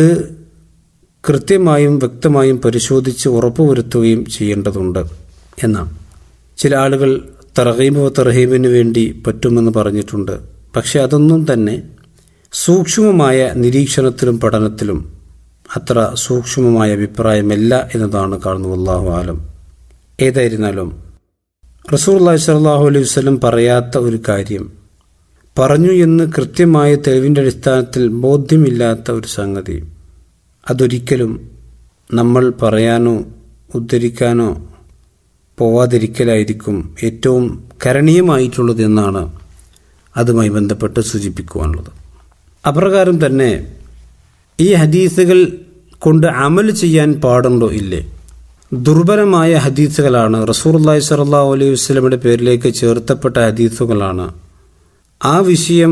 കൃത്യമായും വ്യക്തമായും പരിശോധിച്ച് ഉറപ്പുവരുത്തുകയും ചെയ്യേണ്ടതുണ്ട് എന്നാണ് ചില ആളുകൾ തറഹീബ് തറഹീബിന് വേണ്ടി പറ്റുമെന്ന് പറഞ്ഞിട്ടുണ്ട് പക്ഷെ അതൊന്നും തന്നെ സൂക്ഷ്മമായ നിരീക്ഷണത്തിലും പഠനത്തിലും അത്ര സൂക്ഷ്മമായ അഭിപ്രായമല്ല എന്നതാണ് കാണുന്നത് അള്ളാഹു ആലം ഏതായിരുന്നാലും റസൂർ അള്ളാഹി സ്വല്ലാഹു അലൈഹി വസ്ലം പറയാത്ത ഒരു കാര്യം പറഞ്ഞു എന്ന് കൃത്യമായ തെളിവിൻ്റെ അടിസ്ഥാനത്തിൽ ബോധ്യമില്ലാത്ത ഒരു സംഗതി അതൊരിക്കലും നമ്മൾ പറയാനോ ഉദ്ധരിക്കാനോ പോവാതിരിക്കലായിരിക്കും ഏറ്റവും കരണീയമായിട്ടുള്ളത് എന്നാണ് അതുമായി ബന്ധപ്പെട്ട് സൂചിപ്പിക്കുവാനുള്ളത് അപ്രകാരം തന്നെ ഈ ഹദീസുകൾ കൊണ്ട് അമൽ ചെയ്യാൻ പാടുണ്ടോ ഇല്ലേ ദുർബലമായ ഹദീസുകളാണ് റസൂർല്ലാഹി സല്ലാ അലൈഹി വസ്ലമിയുടെ പേരിലേക്ക് ചേർത്തപ്പെട്ട ഹദീസുകളാണ് ആ വിഷയം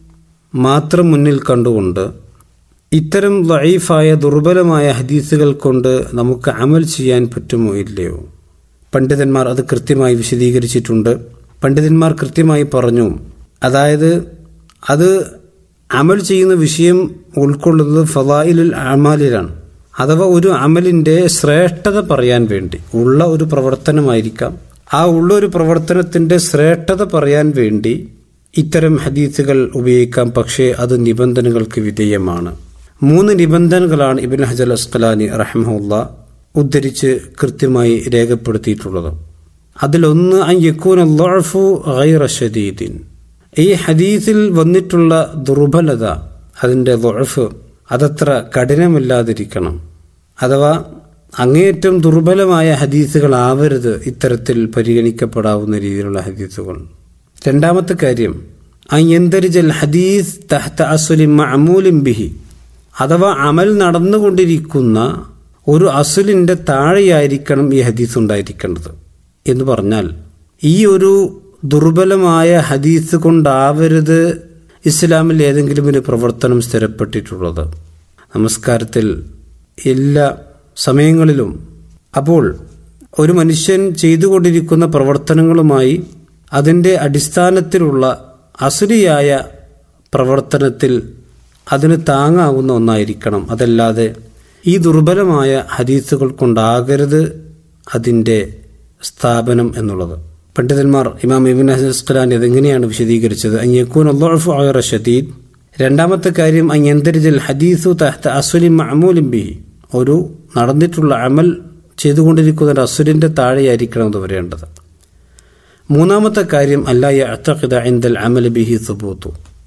മാത്രം മുന്നിൽ കണ്ടുകൊണ്ട് ഇത്തരം ലൈഫായ ദുർബലമായ ഹദീസുകൾ കൊണ്ട് നമുക്ക് അമൽ ചെയ്യാൻ പറ്റുമോ ഇല്ലയോ പണ്ഡിതന്മാർ അത് കൃത്യമായി വിശദീകരിച്ചിട്ടുണ്ട് പണ്ഡിതന്മാർ കൃത്യമായി പറഞ്ഞു അതായത് അത് അമൽ ചെയ്യുന്ന വിഷയം ഉൾക്കൊള്ളുന്നത് ഫലായിലുൽ അമാലിലാണ് അഥവാ ഒരു അമലിന്റെ ശ്രേഷ്ഠത പറയാൻ വേണ്ടി ഉള്ള ഒരു പ്രവർത്തനമായിരിക്കാം ആ ഉള്ള ഒരു പ്രവർത്തനത്തിന്റെ ശ്രേഷ്ഠത പറയാൻ വേണ്ടി ഇത്തരം ഹദീസുകൾ ഉപയോഗിക്കാം പക്ഷേ അത് നിബന്ധനകൾക്ക് വിധേയമാണ് മൂന്ന് നിബന്ധനകളാണ് ഇബിൻ ഹജൽ അസ്കലാനി റഹ്മുല്ല ഉദ്ധരിച്ച് കൃത്യമായി രേഖപ്പെടുത്തിയിട്ടുള്ളത് അതിലൊന്ന് അയ്യക്കൂൻ അള്ളാഫു ഷദീദിൻ ഈ ഹദീസിൽ വന്നിട്ടുള്ള ദുർബലത അതിൻ്റെ ലൊഴഫ് അതത്ര കഠിനമല്ലാതിരിക്കണം അഥവാ അങ്ങേയറ്റം ദുർബലമായ ഹദീസുകളാവരുത് ഇത്തരത്തിൽ പരിഗണിക്കപ്പെടാവുന്ന രീതിയിലുള്ള ഹദീസുകൾ രണ്ടാമത്തെ കാര്യം അയ്യന്തരിജൽ ഹദീസ് തഹ്ത അസുലിം മഅമൂലിം ബിഹി അഥവാ അമൽ നടന്നുകൊണ്ടിരിക്കുന്ന ഒരു അസുലിന്റെ താഴെയായിരിക്കണം ഈ ഹദീസ് ഉണ്ടായിരിക്കേണ്ടത് എന്ന് പറഞ്ഞാൽ ഈ ഒരു ദുർബലമായ ഹദീസ് കൊണ്ടാവരുത് ഇസ്ലാമിൽ ഏതെങ്കിലും ഒരു പ്രവർത്തനം സ്ഥിരപ്പെട്ടിട്ടുള്ളത് നമസ്കാരത്തിൽ എല്ലാ സമയങ്ങളിലും അപ്പോൾ ഒരു മനുഷ്യൻ ചെയ്തുകൊണ്ടിരിക്കുന്ന പ്രവർത്തനങ്ങളുമായി അതിൻ്റെ അടിസ്ഥാനത്തിലുള്ള അസുരിയായ പ്രവർത്തനത്തിൽ അതിന് താങ്ങാവുന്ന ഒന്നായിരിക്കണം അതല്ലാതെ ഈ ദുർബലമായ ഹദീസുകൾ കൊണ്ടാകരുത് അതിൻ്റെ സ്ഥാപനം എന്നുള്ളത് പണ്ഡിതന്മാർ ഇമാം ഇബിൻ ഹസ്ഖലാൻ ഇതെങ്ങനെയാണ് വിശദീകരിച്ചത് അയ്യക്കൂൻ അള്ളാഹു ആയറ ഷദീദ് രണ്ടാമത്തെ കാര്യം അയ്യന്തരിജൽ ഹദീസു തഹ്ത അസുലിം അമൂലിം ബിഹി ഒരു നടന്നിട്ടുള്ള അമൽ ചെയ്തുകൊണ്ടിരിക്കുന്ന അസുലിന്റെ താഴെയായിരിക്കണം അത് വരേണ്ടത് മൂന്നാമത്തെ കാര്യം അല്ല അത്തഖിദ ഇന്ദൽ അമൽ ബിഹി സുബൂത്തു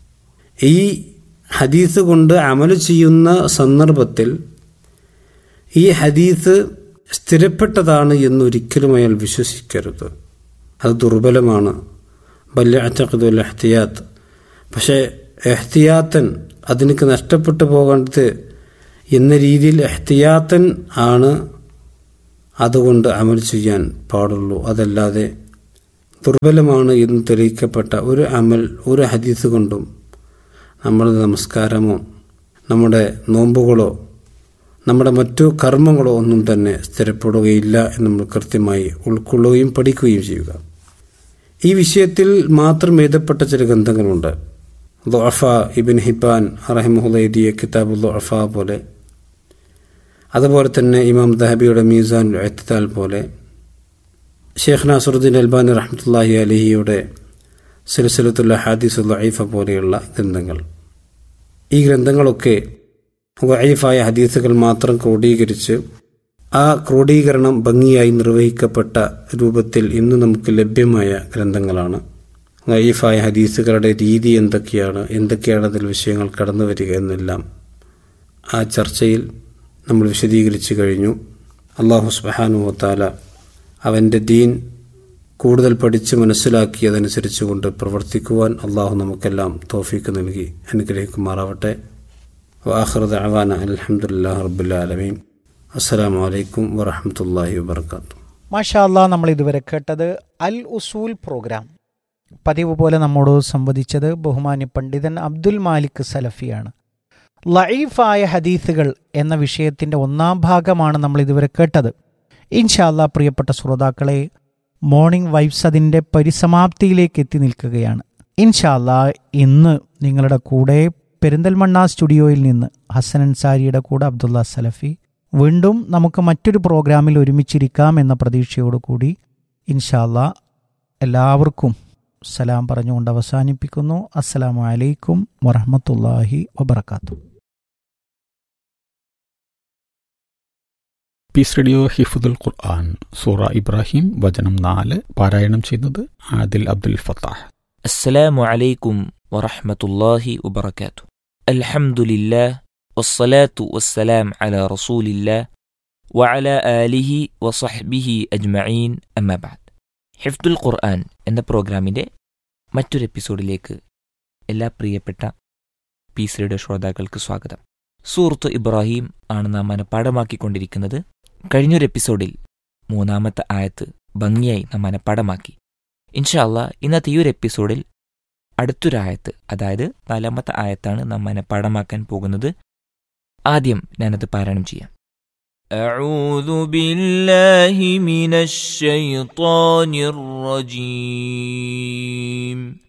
ഈ ഹദീസ് കൊണ്ട് അമൽ ചെയ്യുന്ന സന്ദർഭത്തിൽ ഈ ഹദീസ് സ്ഥിരപ്പെട്ടതാണ് എന്നൊരിക്കലും അയാൾ വിശ്വസിക്കരുത് അത് ദുർബലമാണ് ബല്യ അച്ചഖദുൽ എഹ്തിയാത്ത് പക്ഷേ എഹ്തിയാത്തൻ അതിനക്ക് നഷ്ടപ്പെട്ടു പോകേണ്ടത് എന്ന രീതിയിൽ എഹ്തിയാത്തൻ ആണ് അതുകൊണ്ട് അമൽ ചെയ്യാൻ പാടുള്ളൂ അതല്ലാതെ ദുർബലമാണ് എന്ന് തെളിയിക്കപ്പെട്ട ഒരു അമൽ ഒരു ഹദീസ് കൊണ്ടും നമ്മുടെ നമസ്കാരമോ നമ്മുടെ നോമ്പുകളോ നമ്മുടെ മറ്റു കർമ്മങ്ങളോ ഒന്നും തന്നെ സ്ഥിരപ്പെടുകയില്ല എന്ന് നമ്മൾ കൃത്യമായി ഉൾക്കൊള്ളുകയും പഠിക്കുകയും ചെയ്യുക ഈ വിഷയത്തിൽ മാത്രം എഴുതപ്പെട്ട ചില ഗ്രന്ഥങ്ങളുണ്ട് ദൊഅഫ ഇബിൻ ഹിബാൻ റഹിമുഹുല എഴുതിയ കിതാബ് ദൊഅഫ പോലെ അതുപോലെ തന്നെ ഇമാം ദഹബിയുടെ മീസാൻ എത്തിത്താൽ പോലെ ഷെയ്ഖ് നാസറുദ്ദീൻ അൽബാനി റഹ്മത്തുല്ലാഹി അലഹിയുടെ സിലസിലത്തുള്ള ഹാദിസ് ലൈഫ പോലെയുള്ള ഗ്രന്ഥങ്ങൾ ഈ ഗ്രന്ഥങ്ങളൊക്കെ വൈഫായ ഹദീസുകൾ മാത്രം ക്രോഡീകരിച്ച് ആ ക്രോഡീകരണം ഭംഗിയായി നിർവഹിക്കപ്പെട്ട രൂപത്തിൽ ഇന്ന് നമുക്ക് ലഭ്യമായ ഗ്രന്ഥങ്ങളാണ് വൈഫായ ഹദീസുകളുടെ രീതി എന്തൊക്കെയാണ് എന്തൊക്കെയാണ് അതിൽ വിഷയങ്ങൾ കടന്നു വരിക എന്നെല്ലാം ആ ചർച്ചയിൽ നമ്മൾ വിശദീകരിച്ചു കഴിഞ്ഞു അള്ളാഹു സുബാനു താല അവൻ്റെ ദീൻ കൂടുതൽ പഠിച്ച് മനസ്സിലാക്കിയതനുസരിച്ച് കൊണ്ട് പ്രവർത്തിക്കുവാൻ അള്ളാഹു നമുക്കെല്ലാം തോഫീക്ക് നൽകി അനുഗ്രഹിക്കുമാറാവട്ടെ വാഹൃദ അവാന അലഹമുല്ലാ റബുല്ലാലമീൻ അസ്സലാമു അലൈക്കും വറഹമത്തല്ലാഹി വാബർക്കാത്തു മാഷാ അല്ലാ നമ്മൾ ഇതുവരെ കേട്ടത് അൽ ഉസൂൽ പ്രോഗ്രാം പതിവ് പോലെ നമ്മോട് സംവദിച്ചത് ബഹുമാന്യ പണ്ഡിതൻ അബ്ദുൽ മാലിക് സലഫിയാണ് ലൈഫായ ഹദീസുകൾ എന്ന വിഷയത്തിൻ്റെ ഒന്നാം ഭാഗമാണ് നമ്മൾ ഇതുവരെ കേട്ടത് ഇൻഷാല്ല പ്രിയപ്പെട്ട ശ്രോതാക്കളെ മോർണിംഗ് വൈബ്സ് അതിൻ്റെ പരിസമാപ്തിയിലേക്ക് എത്തി നിൽക്കുകയാണ് ഇൻഷാല്ല ഇന്ന് നിങ്ങളുടെ കൂടെ പെരിന്തൽമണ്ണ സ്റ്റുഡിയോയിൽ നിന്ന് ഹസൻ അൻസാരിയുടെ കൂടെ അബ്ദുള്ള സലഫി വീണ്ടും നമുക്ക് മറ്റൊരു പ്രോഗ്രാമിൽ ഒരുമിച്ചിരിക്കാം എന്ന പ്രതീക്ഷയോടുകൂടി ഇൻഷാല്ല എല്ലാവർക്കും സലാം പറഞ്ഞുകൊണ്ട് അവസാനിപ്പിക്കുന്നു അസ്സലാമു അലൈക്കും വറഹമത്തല്ലാഹി വബർക്കാത്തു പീസ് റേഡിയോ ഹിഫുദുൽ ഖുർആൻ സൂറ ഇബ്രാഹിം വചനം നാല് പാരായണം ചെയ്യുന്നത് ആദിൽ അബ്ദുൽ ഫത്താഹ് السلام عليكم ورحمة الله وبركاته الحمد لله والصلاة والسلام على رسول الله وعلى آله وصحبه أجمعين أما بعد ഹിഫ്ദുൽ ഖുർആൻ എന്ന പ്രോഗ്രാമിൻ്റെ മറ്റൊരു എപ്പിസോഡിലേക്ക് എല്ലാ പ്രിയപ്പെട്ട പീസ് റേഡിയോ ശ്രോതാക്കൾക്ക് സ്വാഗതം സൂറത്ത് ഇബ്രാഹിം ആണ് നാം മനഃപ്പാടമാക്കിക്കൊണ്ടിരിക്കുന്നത് കഴിഞ്ഞൊരു എപ്പിസോഡിൽ മൂന്നാമത്തെ ആയത്ത് ഭംഗിയായി നാം മനഃപ്പാടമാക്കി ഇൻഷാല്ല ഇന്നത്തെ ഈ ഒരു എപ്പിസോഡിൽ അടുത്തൊരായത്ത് അതായത് നാലാമത്തെ ആയത്താണ് നാം മനഃപ്പാടമാക്കാൻ പോകുന്നത് ആദ്യം ഞാനത് പാരായണം ചെയ്യാം أعوذ بالله من الشيطان الرجيم